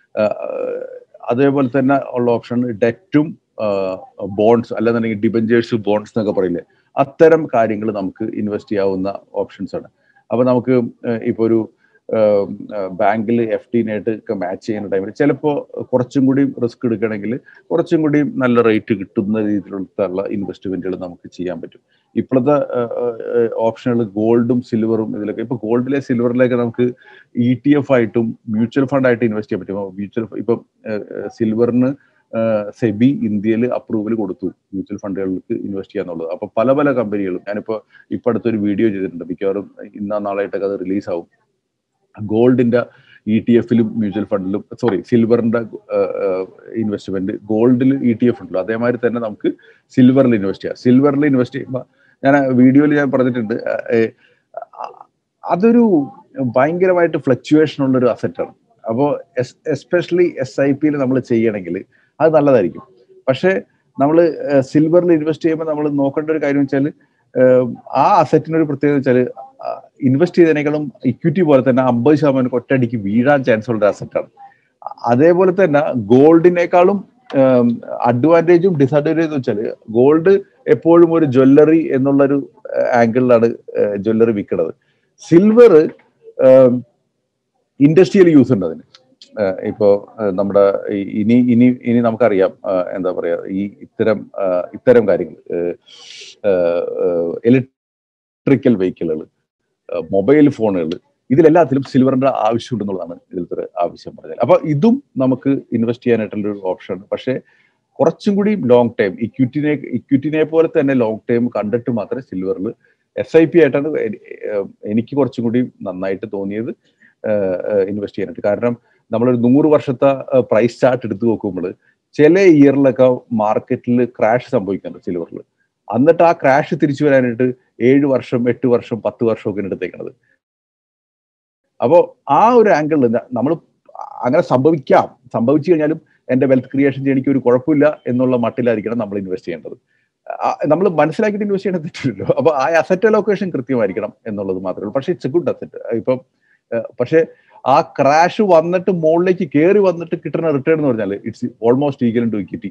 അതേപോലെ തന്നെ ഉള്ള ഓപ്ഷൻ ഡെറ്റും ബോൺസ് അല്ലെന്നുണ്ടെങ്കിൽ ഡിബഞ്ചേഴ്സ് ബോൺസ് എന്നൊക്കെ പറയില്ലേ അത്തരം കാര്യങ്ങൾ നമുക്ക് ഇൻവെസ്റ്റ് ചെയ്യാവുന്ന ഓപ്ഷൻസ് ആണ് അപ്പൊ നമുക്ക് ഇപ്പോൾ ഒരു ബാങ്കിൽ എഫ് ഡിനായിട്ട് ഒക്കെ മാച്ച് ചെയ്യുന്ന ടൈമിൽ ചിലപ്പോൾ കുറച്ചും കൂടി റിസ്ക് എടുക്കണമെങ്കിൽ കുറച്ചും കൂടി നല്ല റേറ്റ് കിട്ടുന്ന രീതിയിലുള്ള ഇൻവെസ്റ്റ്മെന്റുകൾ നമുക്ക് ചെയ്യാൻ പറ്റും ഇപ്പോഴത്തെ ഓപ്ഷനുകൾ ഗോൾഡും സിൽവറും ഇതിലൊക്കെ ഇപ്പൊ ഗോൾഡിലെ സിൽവറിലേക്ക് നമുക്ക് ഇ ടി എഫ് ആയിട്ടും മ്യൂച്വൽ ഫണ്ട് ആയിട്ട് ഇൻവെസ്റ്റ് ചെയ്യാൻ പറ്റും മ്യൂച്വൽ ഇപ്പം സിൽവറിന് സെബി ഇന്ത്യയിൽ അപ്രൂവൽ കൊടുത്തു മ്യൂച്വൽ ഫണ്ടുകൾക്ക് ഇൻവെസ്റ്റ് ചെയ്യാന്നുള്ളത് അപ്പൊ പല പല കമ്പനികളും ഞാനിപ്പോ ഇപ്പൊ അടുത്തൊരു വീഡിയോ ചെയ്തിട്ടുണ്ട് മിക്കവാറും ഇന്നാ നാളായിട്ടൊക്കെ അത് റിലീസ് ആവും ഗോൾഡിന്റെ ഇ ടി എഫിലും മ്യൂച്വൽ ഫണ്ടിലും സോറി സിൽവറിന്റെ ഇൻവെസ്റ്റ്മെന്റ് ഗോൾഡിൽ ഇ ടി എഫ് ഉണ്ടല്ലോ അതേമാതിരി തന്നെ നമുക്ക് സിൽവറിൽ ഇൻവെസ്റ്റ് ചെയ്യാം സിൽവറിൽ ഇൻവെസ്റ്റ് ചെയ്യുമ്പോൾ ഞാൻ വീഡിയോയിൽ ഞാൻ പറഞ്ഞിട്ടുണ്ട് അതൊരു ഭയങ്കരമായിട്ട് ഫ്ലക്ച്വേഷൻ ഉള്ള ഒരു അസറ്റാണ് അപ്പോൾ എസ്പെഷ്യലി എസ് ഐ പിയിൽ നമ്മൾ ചെയ്യണമെങ്കിൽ അത് നല്ലതായിരിക്കും പക്ഷേ നമ്മൾ സിൽവറിൽ ഇൻവെസ്റ്റ് ചെയ്യുമ്പോൾ നമ്മൾ നോക്കേണ്ട ഒരു കാര്യം വെച്ചാൽ ആ അസറ്റിനൊരു പ്രത്യേകത വെച്ചാൽ ഇൻവെസ്റ്റ് ചെയ്തതിനേക്കാളും ഇക്വിറ്റി പോലെ തന്നെ അമ്പത് ശതമാനം ഒറ്റയടിക്ക് വീഴാൻ ചാൻസ് ഉള്ള അസറ്റാണ് അതേപോലെ തന്നെ ഗോൾഡിനേക്കാളും അഡ്വാൻറ്റേജും ഡിസഡ്വാൻറ്റേജും വെച്ചാൽ ഗോൾഡ് എപ്പോഴും ഒരു ജ്വല്ലറി എന്നുള്ളൊരു ആംഗിളിലാണ് ജ്വല്ലറി വിൽക്കുന്നത് സിൽവർ ഇൻഡസ്ട്രിയൽ യൂസ് ഉണ്ട് അതിന് ഇപ്പോ നമ്മുടെ ഇനി ഇനി ഇനി നമുക്കറിയാം എന്താ പറയാ ഈ ഇത്തരം ഇത്തരം കാര്യങ്ങൾ ഇലക്ട്രിക്കൽ വെഹിക്കിളുകൾ മൊബൈൽ ഫോണുകൾ ഇതിലെല്ലാത്തിലും സിൽവറിന്റെ ആവശ്യമുണ്ടെന്നുള്ളതാണ് ഇതിലത്തെ ഒരു ആവശ്യം പറഞ്ഞത് അപ്പൊ ഇതും നമുക്ക് ഇൻവെസ്റ്റ് ചെയ്യാനായിട്ടുള്ള ഒരു ഓപ്ഷൻ പക്ഷേ കുറച്ചും കൂടി ലോങ് ടൈം ഇക്വിറ്റിനെ ഇക്വിറ്റിനെ പോലെ തന്നെ ലോങ് ടൈം കണ്ടിട്ട് മാത്രമേ സിൽവറിൽ എസ് ഐ പി ആയിട്ടാണ് എനിക്ക് കുറച്ചും കൂടി നന്നായിട്ട് തോന്നിയത് ഇൻവെസ്റ്റ് ചെയ്യാനായിട്ട് കാരണം നമ്മളൊരു നൂറ് വർഷത്തെ പ്രൈസ് ചാർട്ട് എടുത്തു നോക്കുമ്പോൾ ചില ഇയറിലൊക്കെ മാർക്കറ്റിൽ ക്രാഷ് സംഭവിക്കുന്നുണ്ട് സിൽവറിൽ എന്നിട്ട് ആ ക്രാഷ് തിരിച്ചു വരാനായിട്ട് ഏഴ് വർഷം എട്ട് വർഷം പത്ത് വർഷം ഒക്കെ എടുത്തേക്കണത് അപ്പോൾ ആ ഒരു ആംഗിളിൽ നമ്മൾ അങ്ങനെ സംഭവിക്കാം സംഭവിച്ചു കഴിഞ്ഞാലും എന്റെ വെൽത്ത് ക്രിയേഷൻ എനിക്ക് ഒരു കുഴപ്പമില്ല എന്നുള്ള മട്ടിലായിരിക്കണം നമ്മൾ ഇൻവെസ്റ്റ് ചെയ്യേണ്ടത് നമ്മൾ മനസ്സിലാക്കിയിട്ട് ഇൻവെസ്റ്റ് ചെയ്യണത് തെറ്റില്ലല്ലോ അപ്പൊ ആ അസറ്റ് അലോക്കേഷൻ കൃത്യമായിരിക്കണം എന്നുള്ളത് മാത്രമേ ഉള്ളൂ പക്ഷേ ഇറ്റ്സ് എ ഗുഡ് അസറ്റ് ഇപ്പം പക്ഷേ ആ ക്രാഷ് വന്നിട്ട് മുകളിലേക്ക് കയറി വന്നിട്ട് കിട്ടുന്ന റിട്ടേൺ എന്ന് പറഞ്ഞാൽ it's almost equal to equity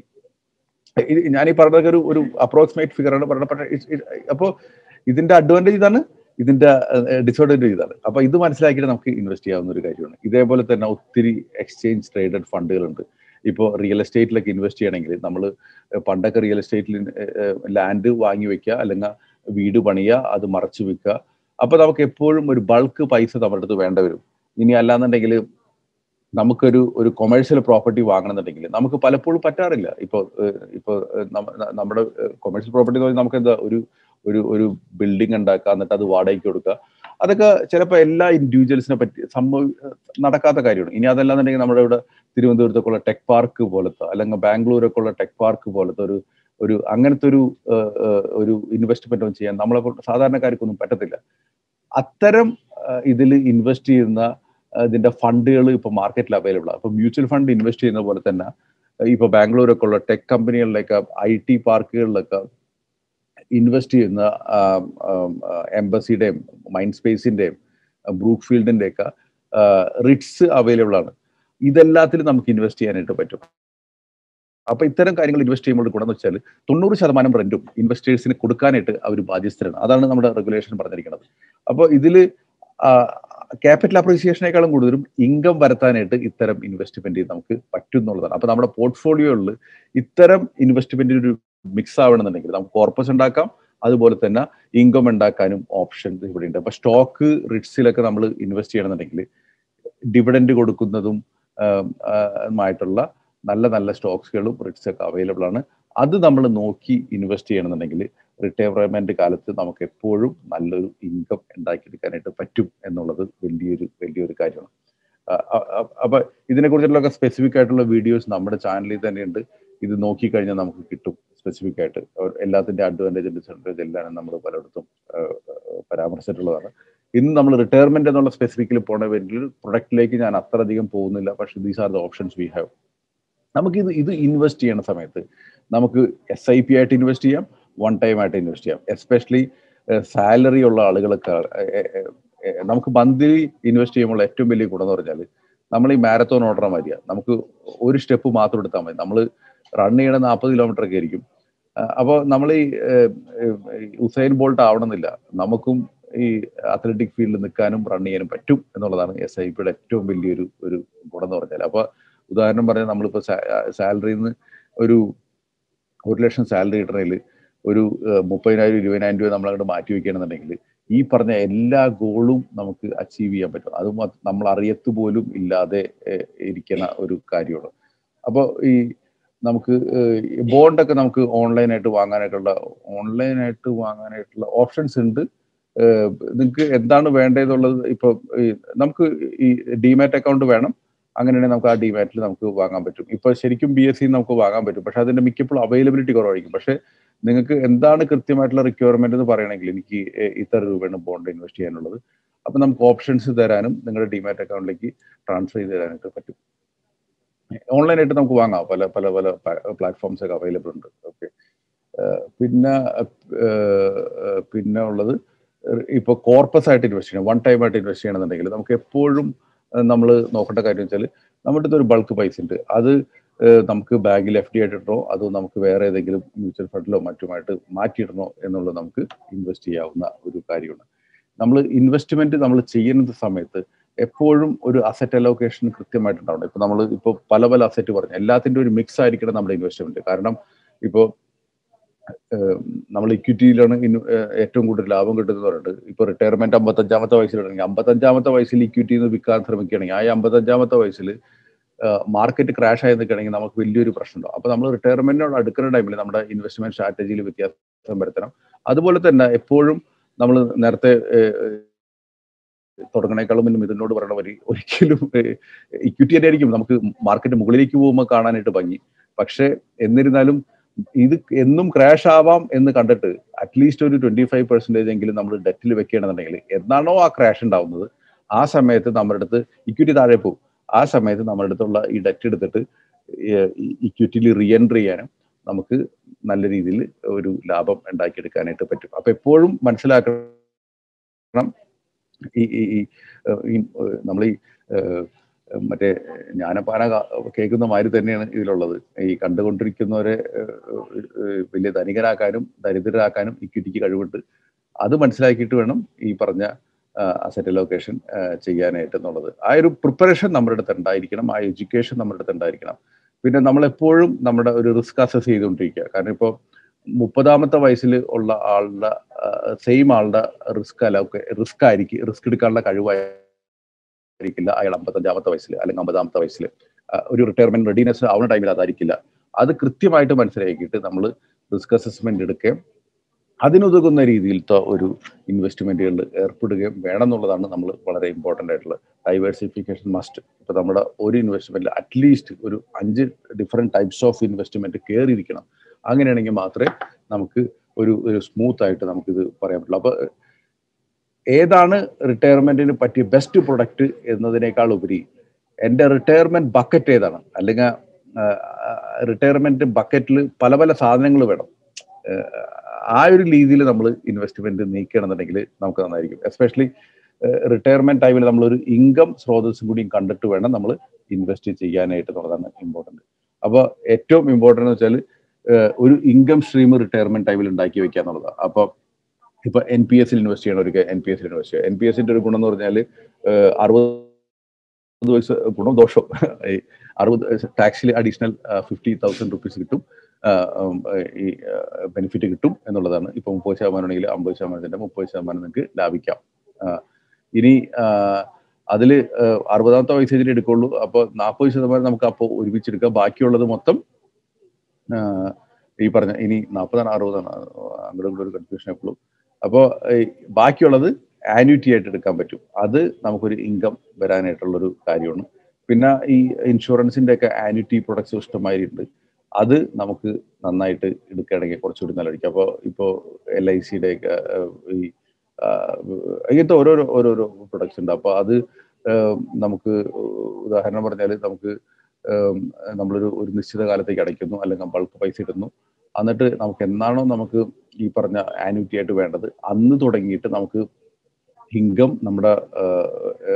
ഞാൻ ഈ പറഞ്ഞതൊക്കെ ഒരു ഒരു അപ്രോക്സിമേറ്റ് ഫിഗർ ആണ് പറഞ്ഞത് പക്ഷേ അപ്പോൾ ഇതിന്റെ അഡ്വാൻറ്റേജ് ഇതാണ് ഇതിന്റെ ഡിസഡ്വാൻറ്റേജ് ഇതാണ് അപ്പൊ ഇത് മനസ്സിലാക്കിയിട്ട് നമുക്ക് ഇൻവെസ്റ്റ് ചെയ്യാവുന്ന ഒരു കാര്യമാണ് ഇതേപോലെ തന്നെ ഒത്തിരി എക്സ്ചേഞ്ച് ട്രേഡഡ് ഫണ്ടുകളുണ്ട് ഇപ്പോൾ റിയൽ എസ്റ്റേറ്റിലൊക്കെ ഇൻവെസ്റ്റ് ചെയ്യണമെങ്കിൽ നമ്മൾ പണ്ടൊക്കെ റിയൽ എസ്റ്റേറ്റിൽ ലാൻഡ് വാങ്ങി വെക്കുക അല്ലെങ്കിൽ വീട് പണിയുക അത് മറച്ചു വെക്കുക അപ്പൊ നമുക്ക് എപ്പോഴും ഒരു ബൾക്ക് പൈസ നമ്മുടെ അടുത്ത് വേണ്ട വരും ഇനി അല്ലാന്നുണ്ടെങ്കിൽ നമുക്കൊരു ഒരു കൊമേഴ്ഷ്യൽ പ്രോപ്പർട്ടി വാങ്ങണമെന്നുണ്ടെങ്കിൽ നമുക്ക് പലപ്പോഴും പറ്റാറില്ല ഇപ്പോൾ ഇപ്പോൾ നമ്മുടെ കൊമേഴ്ഷ്യൽ പ്രോപ്പർട്ടി എന്ന് പറഞ്ഞാൽ നമുക്ക് എന്താ ഒരു ഒരു ഒരു ബിൽഡിംഗ് ഉണ്ടാക്കുക എന്നിട്ട് അത് വാടകയ്ക്ക് കൊടുക്കുക അതൊക്കെ ചിലപ്പോൾ എല്ലാ ഇൻഡിവിജ്വൽസിനെ പറ്റി സംഭവ നടക്കാത്ത കാര്യമാണ് ഇനി അതല്ലാന്നുണ്ടെങ്കിൽ നമ്മുടെ ഇവിടെ തിരുവനന്തപുരത്തൊക്കെ ഉള്ള ടെക് പാർക്ക് പോലത്തെ അല്ലെങ്കിൽ ബാംഗ്ലൂരൊക്കെ ഉള്ള ടെക് പാർക്ക് പോലത്തെ ഒരു ഒരു അങ്ങനത്തെ ഒരു ഒരു ഇൻവെസ്റ്റ്മെന്റ് ഒന്നും ചെയ്യാൻ നമ്മളെ സാധാരണക്കാർക്കൊന്നും പറ്റത്തില്ല അത്തരം ഇതിൽ ഇൻവെസ്റ്റ് ചെയ്യുന്ന ഇതിന്റെ ഫണ്ടുകൾ ഇപ്പൊ മാർക്കറ്റിൽ അവൈലബിൾ ആണ് ഇപ്പൊ മ്യൂച്വൽ ഫണ്ട് ഇൻവെസ്റ്റ് ചെയ്യുന്ന പോലെ തന്നെ ഇപ്പൊ ബാംഗ്ലൂരൊക്കെ ഉള്ള ടെക് കമ്പനികളിലൊക്കെ ഐ ടി പാർക്കുകളിലൊക്കെ ഇൻവെസ്റ്റ് ചെയ്യുന്ന എംബസിയുടെയും മൈൻഡ് സ്പേസിന്റെയും ബ്രൂക്ക് ഫീൽഡിന്റെ ഒക്കെ റിട്സ് അവൈലബിൾ ആണ് ഇതെല്ലാത്തിലും നമുക്ക് ഇൻവെസ്റ്റ് ചെയ്യാനായിട്ട് പറ്റും അപ്പൊ ഇത്തരം കാര്യങ്ങൾ ഇൻവെസ്റ്റ് ചെയ്യുമ്പോൾ ഗുണം എന്ന് വെച്ചാൽ തൊണ്ണൂറ് ശതമാനം റെന്റും ഇൻവെസ്റ്റേഴ്സിന് കൊടുക്കാനായിട്ട് അവർ ബാധ്യസ്ഥരാണ് അതാണ് നമ്മുടെ റെഗുലേഷൻ പറഞ്ഞിരിക്കുന്നത് അപ്പോൾ ഇതിൽ ക്യാപിറ്റൽ അപ്രീസിയേഷനേക്കാളും കൂടുതലും ഇൻകം വരുത്താനായിട്ട് ഇത്തരം ഇൻവെസ്റ്റ്മെന്റ് നമുക്ക് പറ്റും എന്നുള്ളതാണ് അപ്പൊ നമ്മുടെ പോർട്ട്ഫോളിയോയിൽ ഇത്തരം ഇൻവെസ്റ്റ്മെന്റിന് ഒരു മിക്സ് ആവണമെന്നുണ്ടെങ്കിൽ നമുക്ക് കോർപ്പസ് ഉണ്ടാക്കാം അതുപോലെ തന്നെ ഇൻകം ഉണ്ടാക്കാനും ഓപ്ഷൻസ് ഇവിടെ ഉണ്ട് അപ്പൊ സ്റ്റോക്ക് റിട്സിലൊക്കെ നമ്മൾ ഇൻവെസ്റ്റ് ചെയ്യണമെന്നുണ്ടെങ്കിൽ ഡിവിഡൻഡ് കൊടുക്കുന്നതും ആയിട്ടുള്ള നല്ല നല്ല സ്റ്റോക്സുകളും റിട്സ് ഒക്കെ അവൈലബിൾ ആണ് അത് നമ്മൾ നോക്കി ഇൻവെസ്റ്റ് ചെയ്യണമെന്നുണ്ടെങ്കിൽ റിട്ടയർമെന്റ് കാലത്ത് നമുക്ക് എപ്പോഴും നല്ലൊരു ഇൻകം ഉണ്ടാക്കിയെടുക്കാനായിട്ട് പറ്റും എന്നുള്ളത് വലിയൊരു വലിയൊരു കാര്യമാണ് അപ്പൊ ഇതിനെ കുറിച്ചുള്ള സ്പെസിഫിക് ആയിട്ടുള്ള വീഡിയോസ് നമ്മുടെ ചാനലിൽ തന്നെയുണ്ട് ഇത് നോക്കിക്കഴിഞ്ഞാൽ നമുക്ക് കിട്ടും സ്പെസിഫിക് ആയിട്ട് എല്ലാത്തിന്റെ അഡ്വാൻറ്റേജ് ഡിസഡ്വാൻറ്റേജ് എല്ലാം നമ്മൾ പലയിടത്തും പരാമർശിച്ചിട്ടുള്ളതാണ് ഇന്ന് നമ്മൾ റിട്ടയർമെന്റ് എന്നുള്ള സ്പെസിഫിക്കിൽ പോണ വേണ്ടി പ്രൊഡക്റ്റിലേക്ക് ഞാൻ അത്രയധികം പോകുന്നില്ല പക്ഷെ these are the options we have നമുക്ക് ഇത് ഇത് ഇൻവെസ്റ്റ് ചെയ്യുന്ന സമയത്ത് നമുക്ക് എസ് ഐ പി ആയിട്ട് ഇൻവെസ്റ്റ് ചെയ്യാം വൺ ടൈം ആയിട്ട് ഇൻവെസ്റ്റ് ചെയ്യാം എസ്പെഷ്യലി സാലറി ഉള്ള ആളുകളൊക്കെ നമുക്ക് മന്ത്ലി ഇൻവെസ്റ്റ് ചെയ്യുമ്പോൾ ഏറ്റവും വലിയ ഗുണം എന്ന് പറഞ്ഞാൽ നമ്മൾ ഈ മാരത്തോൺ ഓർഡർ മതിയാ നമുക്ക് ഒരു സ്റ്റെപ്പ് മാത്രം എടുത്താൽ മതി നമ്മൾ റൺ ചെയ്യണ നാൽപ്പത് കിലോമീറ്റർ ഒക്കെ ആയിരിക്കും അപ്പോൾ നമ്മൾ ഈ ഏഹ്, ഏഹ്, ഉസൈൻ ബോൾട്ട് ആവണമെന്നില്ല നമുക്കും ഈ അത്ലറ്റിക് ഫീൽഡിൽ നിൽക്കാനും റൺ ചെയ്യാനും പറ്റും എന്നുള്ളതാണ് എസ് ഐ പിയുടെ ഏറ്റവും വലിയൊരു ഒരു ഗുണം എന്ന് പറഞ്ഞാൽ അപ്പോൾ ഉദാഹരണം പറഞ്ഞാൽ നമ്മളിപ്പോൾ സാലറിയിൽ നിന്ന് ഒരു ഒരു ലക്ഷം സാലറി കിട്ടണതിൽ ഒരു ഏഹ്, മുപ്പതിനായിരം ഇരുപതിനായിരം രൂപ നമ്മളങ്ങോട്ട് മാറ്റി വെക്കുകയാണെന്നുണ്ടെങ്കിൽ ഈ പറഞ്ഞ എല്ലാ ഗോളും നമുക്ക് അച്ചീവ് ചെയ്യാൻ പറ്റും അത് മ- നമ്മൾ അറിയത്ത് പോലും ഇല്ലാതെ ഏഹ്, ഇരിക്കുന്ന ഒരു കാര്യമാണ് അപ്പോൾ ഈ നമുക്ക് ബോണ്ടൊക്കെ നമുക്ക് ഓൺലൈനായിട്ട് വാങ്ങാനായിട്ടുള്ള ഓൺലൈനായിട്ട് വാങ്ങാനായിട്ടുള്ള ഓപ്ഷൻസ് ഉണ്ട് നിങ്ങൾക്ക് എന്താണ് വേണ്ടതെന്നുള്ളത് ഇപ്പൊ ഈ നമുക്ക് ഈ ഡിമാറ്റ് അക്കൗണ്ട് വേണം അങ്ങനെയാണെങ്കിൽ നമുക്ക് ആ ഡിമാറ്റിൽ നമുക്ക് വാങ്ങാൻ പറ്റും ഇപ്പൊ ശരിക്കും ബി എസ് സി നമുക്ക് വാങ്ങാൻ പറ്റും പക്ഷെ അതിന്റെ മിക്കപ്പോഴും അവൈലബിലിറ്റി കുറവായിരിക്കും പക്ഷെ നിങ്ങൾക്ക് എന്താണ് കൃത്യമായിട്ടുള്ള റിക്വയർമെന്റ് എന്ന് പറയണമെങ്കിൽ എനിക്ക് എ- ഇത്ര രൂപയാണ് ബോണ്ട് ഇൻവെസ്റ്റ് ചെയ്യാനുള്ളത് അപ്പൊ നമുക്ക് ഓപ്ഷൻസ് തരാനും നിങ്ങളുടെ ഡിമാറ്റ് അക്കൗണ്ടിലേക്ക് ട്രാൻസ്ഫർ ചെയ്ത് തരാനായിട്ട് പറ്റും ഓൺലൈനായിട്ട് നമുക്ക് വാങ്ങാം പല പല പല പ്ലാറ്റ്ഫോംസ് ഒക്കെ അവൈലബിൾ ഉണ്ട് ഓക്കെ പിന്നെ ഏഹ്, പിന്നെ ഉള്ളത് ഇപ്പോൾ കോർപ്പസ് ആയിട്ട് ഇൻവെസ്റ്റ് ചെയ്യണം വൺ ടൈം ആയിട്ട് ഇൻവെസ്റ്റ് ചെയ്യണമെന്നുണ്ടെങ്കിൽ നമുക്ക് എപ്പോഴും നമ്മൾ നോക്കേണ്ട കാര്യം വെച്ചാൽ നമ്മുടെ അടുത്ത് ഒരു ബൾക്ക് പൈസ ഉണ്ട് അത് ഏഹ്, നമുക്ക് ബാങ്കിൽ എഫ് ഡി ആയിട്ട് ഇടണോ അതോ നമുക്ക് വേറെ ഏതെങ്കിലും മ്യൂച്വൽ ഫണ്ടിലോ മറ്റുമായിട്ട് മാറ്റിയിടണോ എന്നുള്ളത് നമുക്ക് ഇൻവെസ്റ്റ് ചെയ്യാവുന്ന ഒരു കാര്യമാണ് നമ്മൾ ഇൻവെസ്റ്റ്മെന്റ് നമ്മൾ ചെയ്യുന്ന സമയത്ത് എപ്പോഴും ഒരു അസറ്റ് അലോക്കേഷൻ കൃത്യമായിട്ടുണ്ടാവണം ഇപ്പൊ നമ്മൾ ഇപ്പോൾ പല പല അസറ്റ് പറഞ്ഞു എല്ലാത്തിൻ്റെ ഒരു മിക്സ് ആയിരിക്കണം നമ്മുടെ ഇൻവെസ്റ്റ്മെന്റ് കാരണം ഇപ്പോൾ നമ്മൾ ഇക്വിറ്റിയിലാണ് ഇന്നു- ഏഹ് ഏറ്റവും കൂടുതൽ ലാഭം കിട്ടുന്നത് പറഞ്ഞിട്ട് ഇപ്പൊ റിട്ടയർമെന്റ് അമ്പത്തഞ്ചാമത്തെ വയസ്സിലാണെങ്കിൽ അമ്പത്തഞ്ചാമത്തെ വയസ്സിൽ ഇക്വിറ്റിയിൽ നിന്ന് വിൽക്കാൻ ശ്രമിക്കുകയാണെങ്കിൽ ആ അമ്പത്തഞ്ചാമത്തെ വയസ്സിൽ മാർക്കറ്റ് ക്രാഷ് ആയി നിൽക്കുകയാണെങ്കിൽ നമുക്ക് വലിയൊരു പ്രശ്നമുണ്ടാവും അപ്പൊ നമ്മൾ റിട്ടയർമെന്റിനോട് അടുക്കുന്ന ടൈമിൽ നമ്മുടെ ഇൻവെസ്റ്റ്മെന്റ് സ്ട്രാറ്റജിയിൽ വ്യത്യാസം വരുത്തണം അതുപോലെ തന്നെ എപ്പോഴും നമ്മൾ നേരത്തെ ഏഹ്, തുടങ്ങണേക്കാളും മുന്നും ഇതിനോട് പറയണ വരി ഒരിക്കലും ഇക്വിറ്റി തന്നെ ആയിരിക്കും നമുക്ക് മാർക്കറ്റ് മുകളിലേക്ക് പോകുമ്പോൾ കാണാനായിട്ട് ഭംഗി പക്ഷെ എന്നിരുന്നാലും ഇത് എന്നും ക്രാഷ് ആവാം എന്ന് കണ്ടിട്ട് അറ്റ്ലീസ്റ്റ് ഒരു ട്വന്റി ഫൈവ് പെർസെന്റേജ് എങ്കിലും നമ്മൾ ഡെറ്റിൽ വെക്കുകയാണെന്നുണ്ടെങ്കിൽ എന്നാണോ ആ ക്രാഷ് ഉണ്ടാവുന്നത് ആ സമയത്ത് നമ്മുടെ അടുത്ത് ഇക്വിറ്റി താഴെ പോകും ആ സമയത്ത് നമ്മുടെ അടുത്തുള്ള ഈ ഡെറ്റ് എടുത്തിട്ട് ഇക്വിറ്റിയിൽ റീ എൻട്രി ചെയ്യാനും നമുക്ക് നല്ല രീതിയിൽ ഒരു ലാഭം ഉണ്ടാക്കിയെടുക്കാനായിട്ട് പറ്റും അപ്പൊ എപ്പോഴും മനസ്സിലാക്കണം ഈ ഈ ഈ നമ്മൾ ഈ ഏഹ്, മറ്റേ ജ്ഞാനപ്പാന കാ- കേൾക്കുന്ന മാതിരി തന്നെയാണ് ഇതിലുള്ളത് ഈ കണ്ടുകൊണ്ടിരിക്കുന്നവരെ ഏഹ്, ഏഹ്, വലിയ ധനികരാക്കാനും ദരിദ്രരാക്കാനും ഇക്വിറ്റിക്ക് കഴിവുണ്ട് അത് മനസ്സിലാക്കിയിട്ട് വേണം ഈ പറഞ്ഞ അസറ്റ് ലൊക്കേഷൻ ചെയ്യാനായിട്ട് എന്നുള്ളത് ആ ഒരു പ്രിപ്പറേഷൻ നമ്മുടെ അടുത്ത് ഉണ്ടായിരിക്കണം ആ എഡ്യൂക്കേഷൻ നമ്മുടെ അടുത്ത് ഉണ്ടായിരിക്കണം പിന്നെ നമ്മളെപ്പോഴും നമ്മുടെ ഒരു റിസ്ക് അസസ് ചെയ്തുകൊണ്ടിരിക്കുക കാരണം ഇപ്പോൾ മുപ്പതാമത്തെ വയസ്സിൽ ഉള്ള ആളുടെ സെയിം ആളുടെ റിസ്ക് അല്ല റിസ്ക് ആയിരിക്കും റിസ്ക് എടുക്കാനുള്ള കഴിവായിരിക്കില്ല അയാൾ അമ്പത്തഞ്ചാമത്തെ വയസ്സിൽ അല്ലെങ്കിൽ അമ്പതാമത്തെ വയസ്സിൽ ഒരു റിട്ടയർമെന്റ് റെഡിനെസ് ആവുന്ന ടൈമിൽ അതായിരിക്കില്ല അത് കൃത്യമായിട്ട് മനസ്സിലാക്കിയിട്ട് നമ്മൾ റിസ്ക് അസസ്മെന്റ് എടുക്കുകയും അതിനുതകുന്ന രീതിയിലത്തെ ഒരു ഇൻവെസ്റ്റ്മെന്റുകളിൽ ഏർപ്പെടുകയും വേണം എന്നുള്ളതാണ് നമ്മൾ വളരെ ഇമ്പോർട്ടൻ്റ് ആയിട്ടുള്ള ഡൈവേഴ്സിഫിക്കേഷൻ മസ്റ്റ് ഇപ്പൊ നമ്മുടെ ഒരു ഇൻവെസ്റ്റ്മെന്റിൽ അറ്റ്ലീസ്റ്റ് ഒരു അഞ്ച് ഡിഫറെന്റ് ടൈപ്സ് ഓഫ് ഇൻവെസ്റ്റ്മെന്റ് കയറിയിരിക്കണം അങ്ങനെയാണെങ്കിൽ മാത്രമേ നമുക്ക് ഒരു ഒരു സ്മൂത്ത് ആയിട്ട് നമുക്കിത് പറയാൻ പറ്റുള്ളൂ അപ്പൊ ഏതാണ് റിട്ടയർമെന്റിന് പറ്റിയ ബെസ്റ്റ് പ്രൊഡക്റ്റ് എന്നതിനേക്കാൾ ഉപരി എൻ്റെ റിട്ടയർമെന്റ് ബക്കറ്റ് ഏതാണ് അല്ലെങ്കിൽ റിട്ടയർമെന്റ് ബക്കറ്റിൽ പല പല സാധനങ്ങൾ വേണം ഏഹ് ആ ഒരു രീതിയിൽ നമ്മൾ ഇൻവെസ്റ്റ്മെന്റ് നീക്കുകയാണെന്നുണ്ടെങ്കിൽ നമുക്ക് നന്നായിരിക്കും എസ്പെഷ്യലി റിട്ടയർമെന്റ് ടൈമിൽ നമ്മളൊരു ഇൻകം സ്രോതസ്സും കൂടിയും കണ്ടിട്ട് വേണം നമ്മൾ ഇൻവെസ്റ്റ് ചെയ്യാനായിട്ട് എന്നുള്ളതാണ് ഇമ്പോർട്ടൻറ്റ് അപ്പോൾ ഏറ്റവും ഇമ്പോർട്ടൻ്റ് എന്ന് വെച്ചാൽ ഒരു ഇൻകം സ്ട്രീം റിട്ടയർമെന്റ് ടൈമിൽ ഉണ്ടാക്കി വെക്കുക എന്നുള്ളതാണ് അപ്പോൾ ഇപ്പൊ എൻ പി എസിൽ ഇൻവെസ്റ്റ് ചെയ്യണവർക്ക് എൻ പി എസിൽ ഇൻവെസ്റ്റ് ചെയ്യുക എൻ പി എസിന്റെ ഒരു ഗുണം എന്ന് പറഞ്ഞാൽ അറുപത് വയസ്സ് ഗുണം ദോഷം ഈ അറുപത് ടാക്സിൽ അഡീഷണൽ ഫിഫ്റ്റി തൗസൻഡ് റുപ്പീസ് കിട്ടും ആഹ് ഉം, ഈ ബെനിഫിറ്റ് കിട്ടും എന്നുള്ളതാണ് ഇപ്പൊ മുപ്പത് ശതമാനം ആണെങ്കിൽ അമ്പത് ശതമാനത്തിന്റെ മുപ്പത് ശതമാനം നിങ്ങൾക്ക് ലാഭിക്കാം ആഹ് ഇനി ആഹ് അതില് ആഹ് അറുപതാമത്തെ വയസ്സിൽ എടുക്കുള്ളൂ അപ്പോൾ നാൽപ്പത് ശതമാനം നമുക്ക് അപ്പോൾ ഒരുമിച്ചെടുക്കാം ബാക്കിയുള്ളത് മൊത്തം ആഹ് ഈ പറഞ്ഞ ഇനി നാൽപ്പതാണ് അറുപതാണ് അങ്ങോട്ടും ഇങ്ങോട്ടും ഒരു കൺഫ്യൂഷൻ എപ്പോഴും അപ്പോൾ ബാക്കിയുള്ളത് ആന്യൂറ്റി ആയിട്ട് എടുക്കാൻ പറ്റും അത് നമുക്കൊരു ഇൻകം വരാനായിട്ടുള്ളൊരു കാര്യമാണ് പിന്നെ ഈ ഇൻഷുറൻസിന്റെ ഒക്കെ ആന്യൂറ്റി പ്രൊഡക്ട്സ് ഇഷ്ടമായിട്ടുണ്ട് അത് നമുക്ക് നന്നായിട്ട് എടുക്കുകയാണെങ്കിൽ കുറച്ചുകൂടി നല്ലതായിരിക്കും അപ്പോൾ ഇപ്പോൾ എൽ ഐ സിയുടെ ഒക്കെ ഈ ആഹ് ഇങ്ങനത്തെ ഓരോരോ ഓരോരോ പ്രൊഡക്ട്സ് ഉണ്ട് അപ്പോൾ അത് ആഹ് നമുക്ക് ഉദാഹരണം പറഞ്ഞാൽ നമുക്ക് ആഹ് നമ്മളൊരു ഒരു നിശ്ചിത കാലത്തേക്ക് അടയ്ക്കുന്നു അല്ലെങ്കിൽ ബൾക്ക് പൈസ ഇടുന്നു എന്നിട്ട് നമുക്ക് എന്നാണോ നമുക്ക് ഈ പറഞ്ഞ ആന്യൂറ്റി ആയിട്ട് വേണ്ടത് അന്ന് തുടങ്ങിയിട്ട് നമുക്ക് ഇൻകം നമ്മുടെ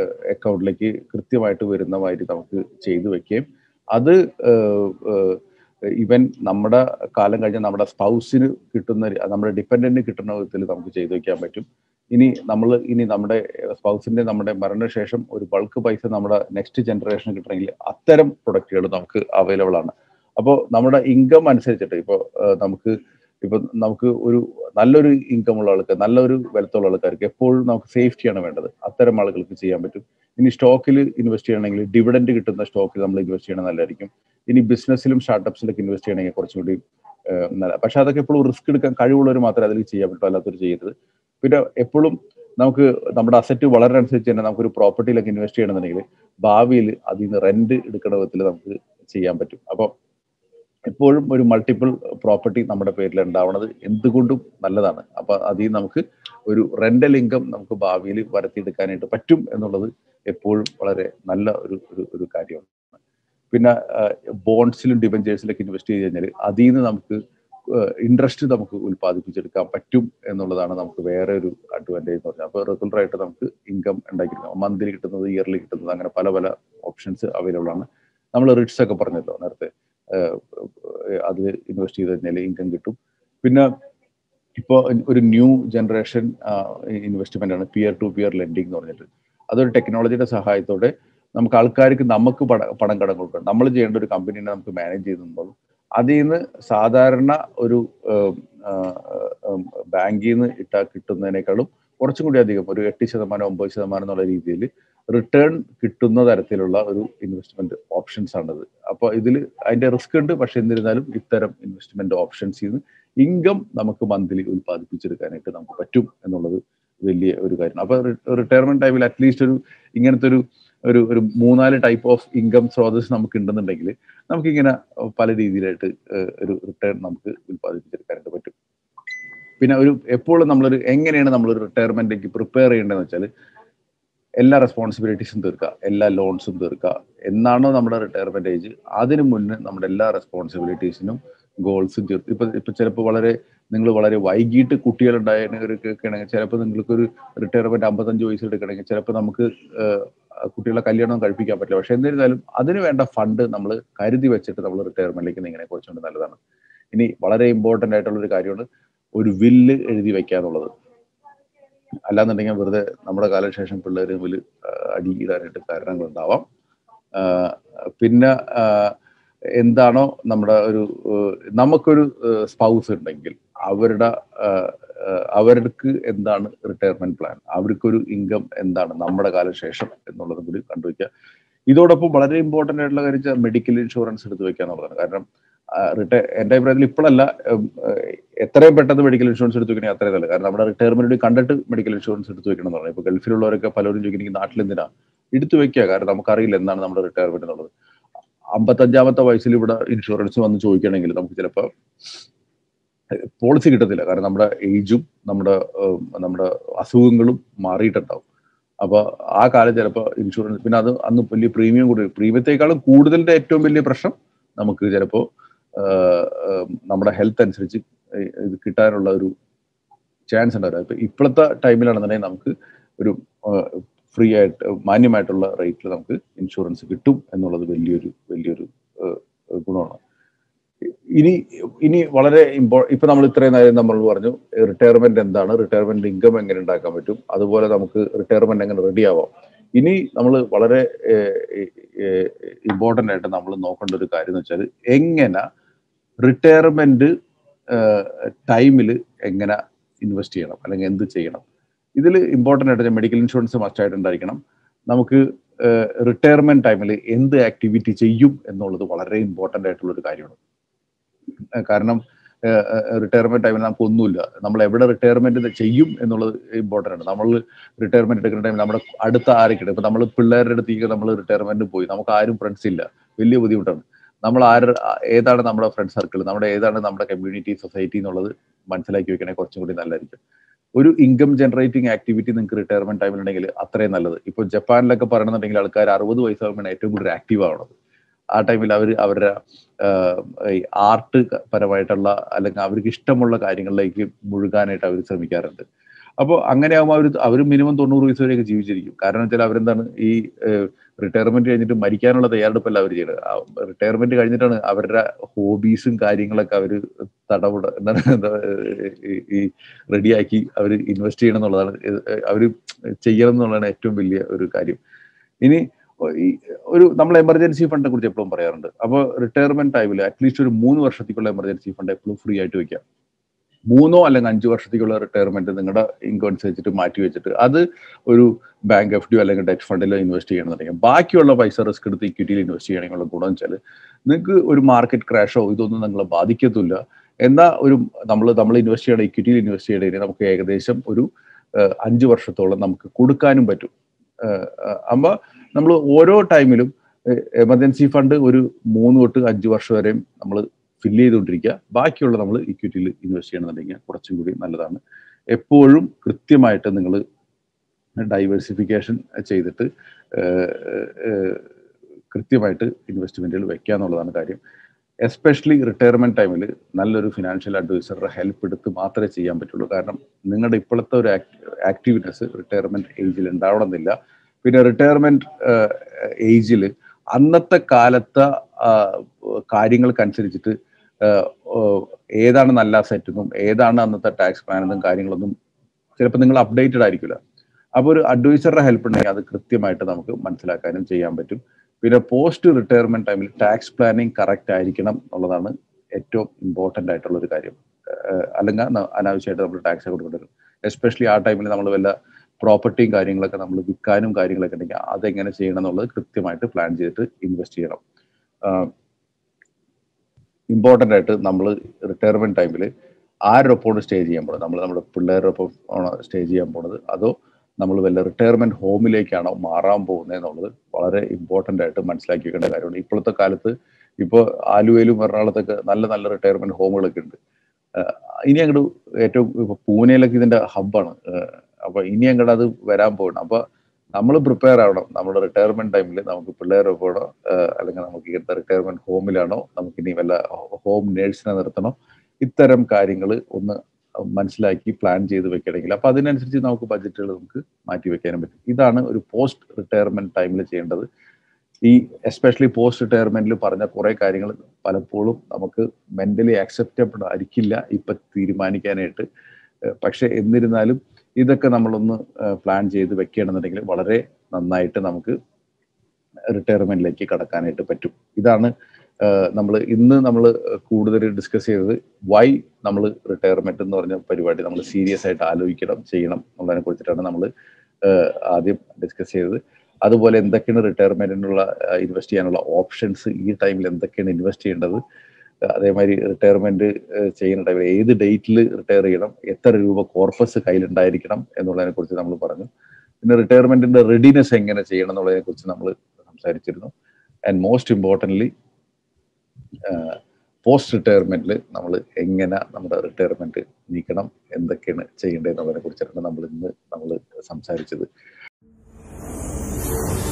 അക്കൗണ്ടിലേക്ക് കൃത്യമായിട്ട് വരുന്ന മാതിരി നമുക്ക് ചെയ്തു വെക്കുകയും അത് ആഹ് ആഹ് ഇവൻ നമ്മുടെ കാലം കഴിഞ്ഞ് നമ്മുടെ സ്പൗസിന് കിട്ടുന്ന രി- നമ്മുടെ ഡിപ്പെൻഡന്റിന് കിട്ടുന്ന വിധത്തിൽ നമുക്ക് ചെയ്തു വെക്കാൻ പറ്റും ഇനി നമ്മൾ ഇനി നമ്മുടെ സ്പൗസിന്റെ നമ്മുടെ മരണശേഷം ഒരു ബൾക്ക് പൈസ നമ്മുടെ നെക്സ്റ്റ് ജനറേഷൻ കിട്ടണമെങ്കിൽ അത്തരം പ്രൊഡക്റ്റുകൾ നമുക്ക് അവൈലബിൾ ആണ് അപ്പോൾ നമ്മുടെ ഇൻകം അനുസരിച്ചിട്ട് ഇപ്പോൾ നമുക്ക് ഇപ്പൊ നമുക്ക് ഒരു നല്ലൊരു ഇൻകം ഉള്ള ആൾക്ക് നല്ലൊരു വെൽത്തുള്ള ആൾക്കാർക്ക് എപ്പോഴും നമുക്ക് സേഫ്റ്റിയാണ് വേണ്ടത് അത്തരം ആളുകൾക്ക് ചെയ്യാൻ പറ്റും ഇനി സ്റ്റോക്കിൽ ഇൻവെസ്റ്റ് ചെയ്യണമെങ്കിൽ ഡിവിഡൻഡ് കിട്ടുന്ന സ്റ്റോക്കിൽ നമ്മൾ ഇൻവെസ്റ്റ് ചെയ്യണം നല്ലതായിരിക്കും ഇനി ബിസിനസ്സിലും സ്റ്റാർട്ടപ്സിലൊക്കെ ഇൻവെസ്റ്റ് ചെയ്യണമെങ്കിൽ കുറച്ചും കൂടി ഏഹ്, നല്ല പക്ഷെ അതൊക്കെ എപ്പോഴും റിസ്ക് എടുക്കാൻ കഴിവുള്ളവർ മാത്രമേ അതിൽ ചെയ്യാൻ പറ്റൂ അല്ലാത്തവർ ചെയ്യരുത് പിന്നെ എപ്പോഴും നമുക്ക് നമ്മുടെ അസറ്റ് വളരെ അനുസരിച്ച് തന്നെ നമുക്കൊരു പ്രോപ്പർട്ടിയിലൊക്കെ ഇൻവെസ്റ്റ് ചെയ്യണമെന്നുണ്ടെങ്കിൽ ഭാവിയിൽ അതിൽ നിന്ന് റെന്റ് എടുക്കുന്ന വിധത്തിൽ നമുക്ക് ചെയ്യാൻ പറ്റും അപ്പോൾ എപ്പോഴും ഒരു മൾട്ടിപ്പിൾ പ്രോപ്പർട്ടി നമ്മുടെ പേരിൽ ഉണ്ടാവുന്നത് എന്തുകൊണ്ടും നല്ലതാണ് അപ്പൊ അതിൽ നിന്ന് നമുക്ക് ഒരു റെന്റൽ ഇൻകം നമുക്ക് ഭാവിയിൽ വരുത്തിയെടുക്കാനായിട്ട് പറ്റും എന്നുള്ളത് എപ്പോഴും വളരെ നല്ല ഒരു ഒരു ഒരു കാര്യമാണ് പിന്നെ ബോൺസിലും ഡിബഞ്ചേഴ്സിലൊക്കെ ഇൻവെസ്റ്റ് ചെയ്ത് കഴിഞ്ഞാൽ അതിൽ നിന്ന് നമുക്ക് ഇൻട്രസ്റ്റ് നമുക്ക് ഉൽപ്പാദിപ്പിച്ചെടുക്കാൻ പറ്റും എന്നുള്ളതാണ് നമുക്ക് വേറെ ഒരു അഡ്വാൻറ്റേജ് എന്ന് പറഞ്ഞാൽ അപ്പോൾ റെഗുലർ ആയിട്ട് നമുക്ക് ഇൻകം ഉണ്ടാക്കിയെടുക്കാം മന്ത്ലി കിട്ടുന്നത് ഇയർലി കിട്ടുന്നത് അങ്ങനെ പല പല ഓപ്ഷൻസ് അവൈലബിൾ ആണ് നമ്മൾ റിട്സ് ഒക്കെ പറഞ്ഞല്ലോ നേരത്തെ അതിൽ ഇൻവെസ്റ്റ് ചെയ്ത് കഴിഞ്ഞാൽ ഇൻകം കിട്ടും പിന്നെ ഇപ്പോൾ ഒരു ന്യൂ ജനറേഷൻ ഇൻവെസ്റ്റ്മെന്റ് ആണ് പിയർ ടു പിയർ ലെൻഡിങ് എന്ന് പറഞ്ഞിട്ട് അതൊരു ടെക്നോളജിയുടെ സഹായത്തോടെ നമുക്ക് ആൾക്കാർക്ക് നമുക്ക് പണ പണം കടം കൊടുക്കണം നമ്മൾ ചെയ്യേണ്ട ഒരു കമ്പനീനെ നമുക്ക് മാനേജ് ചെയ്യുന്നുള്ളൂ അതിൽ നിന്ന് സാധാരണ ഒരു ബാങ്കിൽ നിന്ന് ഇട്ടാ കിട്ടുന്നതിനേക്കാളും കുറച്ചും കൂടി അധികം ഒരു എട്ട് ശതമാനം ഒമ്പത് ശതമാനം എന്നുള്ള രീതിയിൽ റിട്ടേൺ കിട്ടുന്ന തരത്തിലുള്ള ഒരു ഇൻവെസ്റ്റ്മെന്റ് ഓപ്ഷൻസ് ആണിത് അപ്പോൾ ഇതിൽ അതിന്റെ റിസ്ക് ഉണ്ട് പക്ഷെ എന്നിരുന്നാലും ഇത്തരം ഇൻവെസ്റ്റ്മെന്റ് ഓപ്ഷൻസിൽ നിന്ന് ഇൻകം നമുക്ക് മന്ത്ലി ഉൽപ്പാദിപ്പിച്ചെടുക്കാനായിട്ട് നമുക്ക് പറ്റും എന്നുള്ളത് വലിയ ഒരു കാര്യമാണ് അപ്പൊ റിട്ടയർമെന്റ് ടൈമിൽ അറ്റ്ലീസ്റ്റ് ഒരു ഇങ്ങനത്തെ ഒരു ഒരു ഒരു മൂന്നാല് ടൈപ്പ് ഓഫ് ഇൻകം സ്രോതസ് നമുക്ക് ഉണ്ടെന്നുണ്ടെങ്കിൽ നമുക്കിങ്ങനെ പല രീതിയിലായിട്ട് ഒരു റിട്ടേൺ നമുക്ക് ഉൽപ്പാദിപ്പിച്ചെടുക്കാനായിട്ട് പറ്റും പിന്നെ ഒരു എപ്പോഴും നമ്മളൊരു എങ്ങനെയാണ് നമ്മളൊരു റിട്ടയർമെന്റിലേക്ക് പ്രിപ്പയർ ചെയ്യേണ്ടതെന്ന് വെച്ചാൽ എല്ലാ റെസ്പോൺസിബിലിറ്റീസും തീർക്കുക എല്ലാ ലോൺസും തീർക്കുക എന്നാണോ നമ്മുടെ റിട്ടയർമെന്റ് ഏജ് അതിനു മുന്നേ നമ്മുടെ എല്ലാ റെസ്പോൺസിബിലിറ്റീസിനും ഗോൾസും തീർത്ത് ഇപ്പൊ ഇപ്പൊ ചിലപ്പോൾ വളരെ നിങ്ങൾ വളരെ വൈകിട്ട് കുട്ടികളുണ്ടായണെങ്കിൽ ചിലപ്പോൾ നിങ്ങൾക്കൊരു റിട്ടയർമെന്റ് അമ്പത്തഞ്ച് വയസ്സ് എടുക്കണമെങ്കിൽ ചിലപ്പോൾ നമുക്ക് കുട്ടികളെ കല്യാണം കഴിപ്പിക്കാൻ പറ്റില്ല പക്ഷെ എന്നിരുന്നാലും അതിന് വേണ്ട ഫണ്ട് നമ്മൾ കരുതി വെച്ചിട്ട് നമ്മൾ റിട്ടയർമെന്റിലേക്ക് നീങ്ങനെ കുറച്ചുകൊണ്ട് നല്ലതാണ് ഇനി വളരെ ഇമ്പോർട്ടന്റ് ആയിട്ടുള്ള ഒരു കാര്യമാണ് ഒരു വില്ല് എഴുതി വെക്കുക എന്നുള്ളത് അല്ലാന്നുണ്ടെങ്കിൽ വെറുതെ നമ്മുടെ കാലശേഷം പിള്ളേർ തമ്മിൽ അടിയിടാനായിട്ട് കാരണങ്ങളുണ്ടാവാം പിന്നെ എന്താണോ നമ്മുടെ ഒരു നമുക്കൊരു സ്പൗസ് ഉണ്ടെങ്കിൽ അവരുടെ അവർക്ക് എന്താണ് റിട്ടയർമെന്റ് പ്ലാൻ അവർക്കൊരു ഇൻകം എന്താണ് നമ്മുടെ കാലശേഷം എന്നുള്ളതും കൂടി കണ്ടുവയ്ക്കുക ഇതോടൊപ്പം വളരെ ഇമ്പോർട്ടന്റ് ആയിട്ടുള്ള കാര്യം മെഡിക്കൽ ഇൻഷുറൻസ് എടുത്ത് വെക്കുക എന്നുള്ളതാണ് കാരണം റിട്ടയർ എന്റെ അഭിപ്രായത്തിൽ ഇപ്പോഴല്ല എത്രയും പെട്ടെന്ന് മെഡിക്കൽ ഇൻഷുറൻസ് എടുത്ത് വെക്കണേ അത്രയും നല്ല കാരണം നമ്മുടെ റിട്ടയർമെന്റ് കണ്ടിട്ട് മെഡിക്കൽ ഇൻഷുറൻസ് എടുത്ത് വെക്കണം എന്ന് പറഞ്ഞാൽ ഇപ്പൊ ഗൾഫിലുള്ളവരൊക്കെ പലരും ചോദിക്കുന്നത് നാട്ടിൽ എന്തിനാ എടുത്തു വെക്കുക കാരണം നമുക്കറിയില്ല എന്താണ് നമ്മുടെ റിട്ടയർമെന്റ് എന്നുള്ളത് അമ്പത്തഞ്ചാമത്തെ വയസ്സിൽ ഇവിടെ ഇൻഷുറൻസ് വന്ന് ചോദിക്കണമെങ്കിൽ നമുക്ക് ചിലപ്പോൾ പോളിസി കിട്ടത്തില്ല കാരണം നമ്മുടെ ഏജും നമ്മുടെ നമ്മുടെ അസുഖങ്ങളും മാറിയിട്ടുണ്ടാവും അപ്പൊ ആ കാലം ചിലപ്പോൾ ഇൻഷുറൻസ് പിന്നെ അത് അന്ന് വലിയ പ്രീമിയം കൂടി പ്രീമിയത്തെക്കാളും കൂടുതലിന്റെ ഏറ്റവും വലിയ പ്രശ്നം നമുക്ക് ചിലപ്പോൾ നമ്മുടെ ഹെൽത്ത് അനുസരിച്ച് ഇത് കിട്ടാനുള്ള ഒരു ചാൻസ് ഉണ്ടാവില്ല ഇപ്പൊ ഇപ്പോഴത്തെ ടൈമിലാണെന്നുണ്ടെങ്കിൽ നമുക്ക് ഒരു ഫ്രീ ആയിട്ട് മാന്യമായിട്ടുള്ള റേറ്റിൽ നമുക്ക് ഇൻഷുറൻസ് കിട്ടും എന്നുള്ളത് വലിയൊരു വലിയൊരു ഗുണമാണ് ഇനി ഇനി വളരെ ഇമ്പോ ഇപ്പൊ നമ്മൾ ഇത്രയും നേരം നമ്മൾ പറഞ്ഞു റിട്ടയർമെന്റ് എന്താണ് റിട്ടയർമെന്റ് ഇൻകം എങ്ങനെ ഉണ്ടാക്കാൻ പറ്റും അതുപോലെ നമുക്ക് റിട്ടയർമെന്റ് എങ്ങനെ റെഡി ആവാം ഇനി നമ്മൾ വളരെ ഇമ്പോർട്ടൻ്റ് ആയിട്ട് നമ്മൾ നോക്കേണ്ട ഒരു കാര്യം എന്ന് വെച്ചാൽ എങ്ങനെ റിട്ടയർമെന്റ് ടൈമിൽ എങ്ങനെ ഇൻവെസ്റ്റ് ചെയ്യണം അല്ലെങ്കിൽ എന്ത് ചെയ്യണം ഇതിൽ ഇമ്പോർട്ടൻ്റ് ആയിട്ട് മെഡിക്കൽ ഇൻഷുറൻസ് മസ്റ്റ് ആയിട്ട് ഉണ്ടായിരിക്കണം നമുക്ക് റിട്ടയർമെന്റ് ടൈമിൽ എന്ത് ആക്ടിവിറ്റി ചെയ്യും എന്നുള്ളത് വളരെ ഇമ്പോർട്ടൻ്റ് ആയിട്ടുള്ള ഒരു കാര്യമാണ് കാരണം റിട്ടയർമെന്റ് ടൈമിൽ നമുക്ക് ഒന്നുമില്ല നമ്മൾ എവിടെ റിട്ടയർമെന്റ് ചെയ്യും എന്നുള്ളത് ഇമ്പോർട്ടൻ്റ് ആണ് നമ്മൾ റിട്ടയർമെന്റ് എടുക്കുന്ന ടൈമിൽ നമ്മുടെ അടുത്ത ആരൊക്കെ ഇപ്പൊ നമ്മൾ പിള്ളേരുടെ അടുത്തേക്ക് നമ്മൾ റിട്ടയർമെന്റ് പോയി നമുക്ക് ആരും ഫ്രണ്ട്സ് ഇല്ല വലിയ ബുദ്ധിമുട്ടാണ് നമ്മൾ ആര് ഏതാണ് നമ്മുടെ ഫ്രണ്ട് സർക്കിൾ നമ്മുടെ ഏതാണ് നമ്മുടെ കമ്മ്യൂണിറ്റി സൊസൈറ്റി എന്നുള്ളത് മനസ്സിലാക്കി വെക്കണേ കുറച്ചും കൂടി നല്ലതായിരിക്കും ഒരു ഇൻകം ജനറേറ്റിംഗ് ആക്ടിവിറ്റി നിങ്ങൾക്ക് റിട്ടയർമെന്റ് ടൈമിൽ ഉണ്ടെങ്കിൽ അത്രയും നല്ലത് ഇപ്പോൾ ജപ്പാനിലൊക്കെ പറയണമെന്നുണ്ടെങ്കിൽ ആൾക്കാർ അറുപത് വയസ്സാകുമ്പോൾ ഏറ്റവും കൂടുതൽ ആക്റ്റീവ് ആവണത് ആ ടൈമിൽ അവർ അവരുടെ ആർട്ട് പരമായിട്ടുള്ള അല്ലെങ്കിൽ അവർക്ക് ഇഷ്ടമുള്ള കാര്യങ്ങളിലേക്ക് മുഴുകാനായിട്ട് അവർ ശ്രമിക്കാറുണ്ട് അപ്പോൾ അങ്ങനെ ആകുമ്പോൾ അവർ അവർ മിനിമം തൊണ്ണൂറ് വയസ്സ് വരെയൊക്കെ ജീവിച്ചിരിക്കും കാരണം വെച്ചാൽ അവരെന്താണ് ഈ റിട്ടയർമെന്റ് കഴിഞ്ഞിട്ട് മരിക്കാനുള്ള തയ്യാറെടുപ്പല്ല അവർ ചെയ്യുന്നത് റിട്ടയർമെന്റ് കഴിഞ്ഞിട്ടാണ് അവരുടെ ഹോബീസും കാര്യങ്ങളൊക്കെ അവർ തടവിട എന്താണ് എന്താ, ഈ- ഈ റെഡിയാക്കി അവർ ഇൻവെസ്റ്റ് ചെയ്യണം എന്നുള്ളതാണ് അവർ ചെയ്യണം എന്നുള്ളതാണ് ഏറ്റവും വലിയ ഒരു കാര്യം ഇനി ഈ ഒരു നമ്മൾ എമർജൻസി ഫണ്ടിനെ കുറിച്ച് എപ്പോഴും പറയാറുണ്ട് അപ്പോൾ റിട്ടയർമെന്റ് ടൈമിൽ അറ്റ്ലീസ്റ്റ് ഒരു മൂന്ന് വർഷത്തേക്കുള്ള എമർജൻസി ഫണ്ട് എപ്പോഴും ഫ്രീ ആയിട്ട് വെക്കാം മൂന്നോ അല്ലെങ്കിൽ അഞ്ച് വർഷത്തേക്കുള്ള റിട്ടയർമെന്റ് നിങ്ങളുടെ ഇൻകം അനുസരിച്ചിട്ട് മാറ്റി വെച്ചിട്ട് അത് ഒരു ബാങ്ക് എഫ് ഡിയോ അല്ലെങ്കിൽ ഡെറ്റ് ഫണ്ടിലോ ഇൻവെസ്റ്റ് ചെയ്യണമെന്നുണ്ടെങ്കിൽ ബാക്കിയുള്ള പൈസ റിസ്ക് എടുത്ത് ഇക്വിറ്റിയിൽ ഇൻവെസ്റ്റ് ചെയ്യണമെന്നുള്ള ഗുണം വെച്ചാൽ നിങ്ങൾക്ക് ഒരു മാർക്കറ്റ് ക്രാഷോ ഇതൊന്നും നിങ്ങളെ ബാധിക്കത്തില്ല എന്നാൽ ഒരു നമ്മൾ നമ്മൾ ഇൻവെസ്റ്റ് ചെയ്യണ ഇക്വിറ്റിയിൽ ഇൻവെസ്റ്റ് ചെയ്യണതിന് നമുക്ക് ഏകദേശം ഒരു ഏഹ്, അഞ്ച് വർഷത്തോളം നമുക്ക് കൊടുക്കാനും പറ്റും അപ്പൊ നമ്മൾ ഓരോ ടൈമിലും എമർജൻസി ഫണ്ട് ഒരു മൂന്ന് തൊട്ട് അഞ്ച് വർഷം വരെയും നമ്മൾ ഫില്ല് ചെയ്തുകൊണ്ടിരിക്കുക ബാക്കിയുള്ള നമ്മൾ ഇക്വിറ്റിയിൽ ഇൻവെസ്റ്റ് ചെയ്യണമെന്നുണ്ടെങ്കിൽ കുറച്ചും കൂടി നല്ലതാണ് എപ്പോഴും കൃത്യമായിട്ട് നിങ്ങൾ ഡൈവേഴ്സിഫിക്കേഷൻ ചെയ്തിട്ട് ഏഹ്, ഏഹ്, കൃത്യമായിട്ട് ഇൻവെസ്റ്റ്മെന്റുകൾ വെക്കുക എന്നുള്ളതാണ് കാര്യം എസ്പെഷ്യലി റിട്ടയർമെന്റ് ടൈമിൽ നല്ലൊരു ഫിനാൻഷ്യൽ അഡ്വൈസറുടെ ഹെൽപ്പ് എടുത്ത് മാത്രമേ ചെയ്യാൻ പറ്റുള്ളൂ കാരണം നിങ്ങളുടെ ഇപ്പോഴത്തെ ഒരു ആക്റ്റീവ്നെസ് റിട്ടയർമെന്റ് ഏജിൽ ഉണ്ടാവണമെന്നില്ല പിന്നെ റിട്ടയർമെന്റ് ഏജിൽ അന്നത്തെ കാലത്തെ ആ, കാര്യങ്ങൾക്കനുസരിച്ചിട്ട് ആ, ഓ, ഏതാണ് നല്ല സെറ്റെന്നും ഏതാണ് അന്നത്തെ ടാക്സ് പ്ലാൻ എന്നും കാര്യങ്ങളൊന്നും ചിലപ്പോൾ നിങ്ങൾ അപ്ഡേറ്റഡ് ആയിരിക്കില്ല അപ്പോൾ ഒരു അഡ്വൈസറുടെ ഹെൽപ്പ് ഉണ്ടെങ്കിൽ അത് കൃത്യമായിട്ട് നമുക്ക് മനസ്സിലാക്കാനും ചെയ്യാൻ പറ്റും പിന്നെ പോസ്റ്റ് റിട്ടയർമെന്റ് ടൈമിൽ ടാക്സ് പ്ലാനിങ് കറക്റ്റ് ആയിരിക്കണം എന്നുള്ളതാണ് ഏറ്റവും ഇമ്പോർട്ടൻ്റ് ആയിട്ടുള്ള ഒരു കാര്യം ഏഹ് അല്ലെങ്കിൽ ന- അനാവശ്യമായിട്ട് നമ്മൾ ടാക്സ് കൊടുക്കേണ്ടി വരും എസ്പെഷ്യലി ആ ടൈമിൽ നമ്മൾ വല്ല പ്രോപ്പർട്ടിയും കാര്യങ്ങളൊക്കെ നമ്മൾ വിൽക്കാനും കാര്യങ്ങളൊക്കെ ഉണ്ടെങ്കിൽ അതെങ്ങനെ ചെയ്യണം എന്നുള്ളത് കൃത്യമായിട്ട് പ്ലാൻ ചെയ്തിട്ട് ഇൻവെസ്റ്റ് ചെയ്യണം ഇമ്പോർട്ടൻ്റ് ആയിട്ട് നമ്മൾ റിട്ടയർമെന്റ് ടൈമിൽ ആരൊപ്പം സ്റ്റേ ചെയ്യാൻ പോകുന്നത് നമ്മൾ നമ്മുടെ പിള്ളേരൊപ്പം ആണോ സ്റ്റേ ചെയ്യാൻ പോണത് അതോ നമ്മൾ വല്ല റിട്ടയർമെന്റ് ഹോമിലേക്കാണോ മാറാൻ പോകുന്നത് എന്നുള്ളത് വളരെ ഇമ്പോർട്ടൻ്റ് ആയിട്ട് മനസ്സിലാക്കി വെക്കേണ്ട കാര്യമാണ് ഇപ്പോഴത്തെ കാലത്ത് ഇപ്പോൾ ആലുവയിലും എറണാകുളത്തൊക്കെ നല്ല നല്ല റിട്ടയർമെന്റ് ഹോമുകളൊക്കെ ഉണ്ട് ആഹ് ഇനി അങ്ങോട്ട് ഏറ്റവും ഇപ്പൊ പൂനെയിലൊക്കെ ഇതിന്റെ ഹബ്ബാണ് അപ്പൊ ഇനി അങ്ങോട്ട് അത് വരാൻ പോകണം അപ്പൊ നമ്മൾ പ്രിപ്പയർ ആവണം നമ്മുടെ റിട്ടയർമെന്റ് ടൈമിൽ നമുക്ക് പിള്ളേരൊപ്പം അല്ലെങ്കിൽ നമുക്ക് ഇങ്ങനത്തെ റിട്ടയർമെന്റ് ഹോമിലാണോ നമുക്ക് ഇനി വല്ല ഹോം നേഴ്സിനെ നിർത്തണം ഇത്തരം കാര്യങ്ങൾ ഒന്ന് മനസ്സിലാക്കി പ്ലാൻ ചെയ്ത് വെക്കണമെങ്കിൽ അപ്പൊ അതിനനുസരിച്ച് നമുക്ക് ബഡ്ജറ്റുകൾ നമുക്ക് മാറ്റി വെക്കാനും പറ്റും ഇതാണ് ഒരു പോസ്റ്റ് റിട്ടയർമെന്റ് ടൈമിൽ ചെയ്യേണ്ടത് ഈ എസ്പെഷ്യലി പോസ്റ്റ് റിട്ടയർമെന്റിൽ പറഞ്ഞ കുറെ കാര്യങ്ങൾ പലപ്പോഴും നമുക്ക് മെന്റലി ആക്സെപ്റ്റബിൾ ആയിരിക്കില്ല ഇപ്പൊ തീരുമാനിക്കാനായിട്ട് ഏഹ് പക്ഷെ എന്നിരുന്നാലും ഇതൊക്കെ നമ്മളൊന്ന് പ്ലാൻ ചെയ്ത് വെക്കുകയാണെന്നുണ്ടെങ്കിൽ വളരെ നന്നായിട്ട് നമുക്ക് റിട്ടയർമെന്റിലേക്ക് കടക്കാനായിട്ട് പറ്റും ഇതാണ് നമ്മൾ ഇന്ന് നമ്മൾ കൂടുതൽ ഡിസ്കസ് ചെയ്തത് വൈ നമ്മൾ റിട്ടയർമെന്റ് എന്ന് പറഞ്ഞ പരിപാടി നമ്മൾ സീരിയസ് ആയിട്ട് ആലോചിക്കണം ചെയ്യണം എന്നുള്ളതിനെ കുറിച്ചിട്ടാണ് നമ്മൾ ആദ്യം ഡിസ്കസ് ചെയ്തത് അതുപോലെ എന്തൊക്കെയാണ് റിട്ടയർമെന്റിനുള്ള ഇൻവെസ്റ്റ് ചെയ്യാനുള്ള ഓപ്ഷൻസ് ഈ ടൈമിൽ എന്തൊക്കെയാണ് ഇൻവെസ്റ്റ് ചെയ്യേണ്ടത് അതേമാതിരി റിട്ടയർമെന്റ് ചെയ്യുന്ന ടൈമിൽ ഏത് ഡേറ്റിൽ റിട്ടയർ ചെയ്യണം എത്ര രൂപ കോർപ്പസ് കയ്യിലുണ്ടായിരിക്കണം എന്നുള്ളതിനെ കുറിച്ച് നമ്മൾ പറഞ്ഞു പിന്നെ റിട്ടയർമെന്റിന്റെ റെഡിനെസ് എങ്ങനെ ചെയ്യണം എന്നുള്ളതിനെ കുറിച്ച് നമ്മൾ സംസാരിച്ചിരുന്നു ആൻഡ് മോസ്റ്റ് ഇമ്പോർട്ടൻ്റ്ലി പോസ്റ്റ് റിട്ടയർമെന്റിൽ നമ്മൾ എങ്ങനെ നമ്മുടെ റിട്ടയർമെന്റ് നീക്കണം എന്തൊക്കെയാണ് ചെയ്യേണ്ടത് എന്നുള്ളതിനെ കുറിച്ചാണ് നമ്മൾ ഇന്ന് നമ്മൾ സംസാരിച്ചത്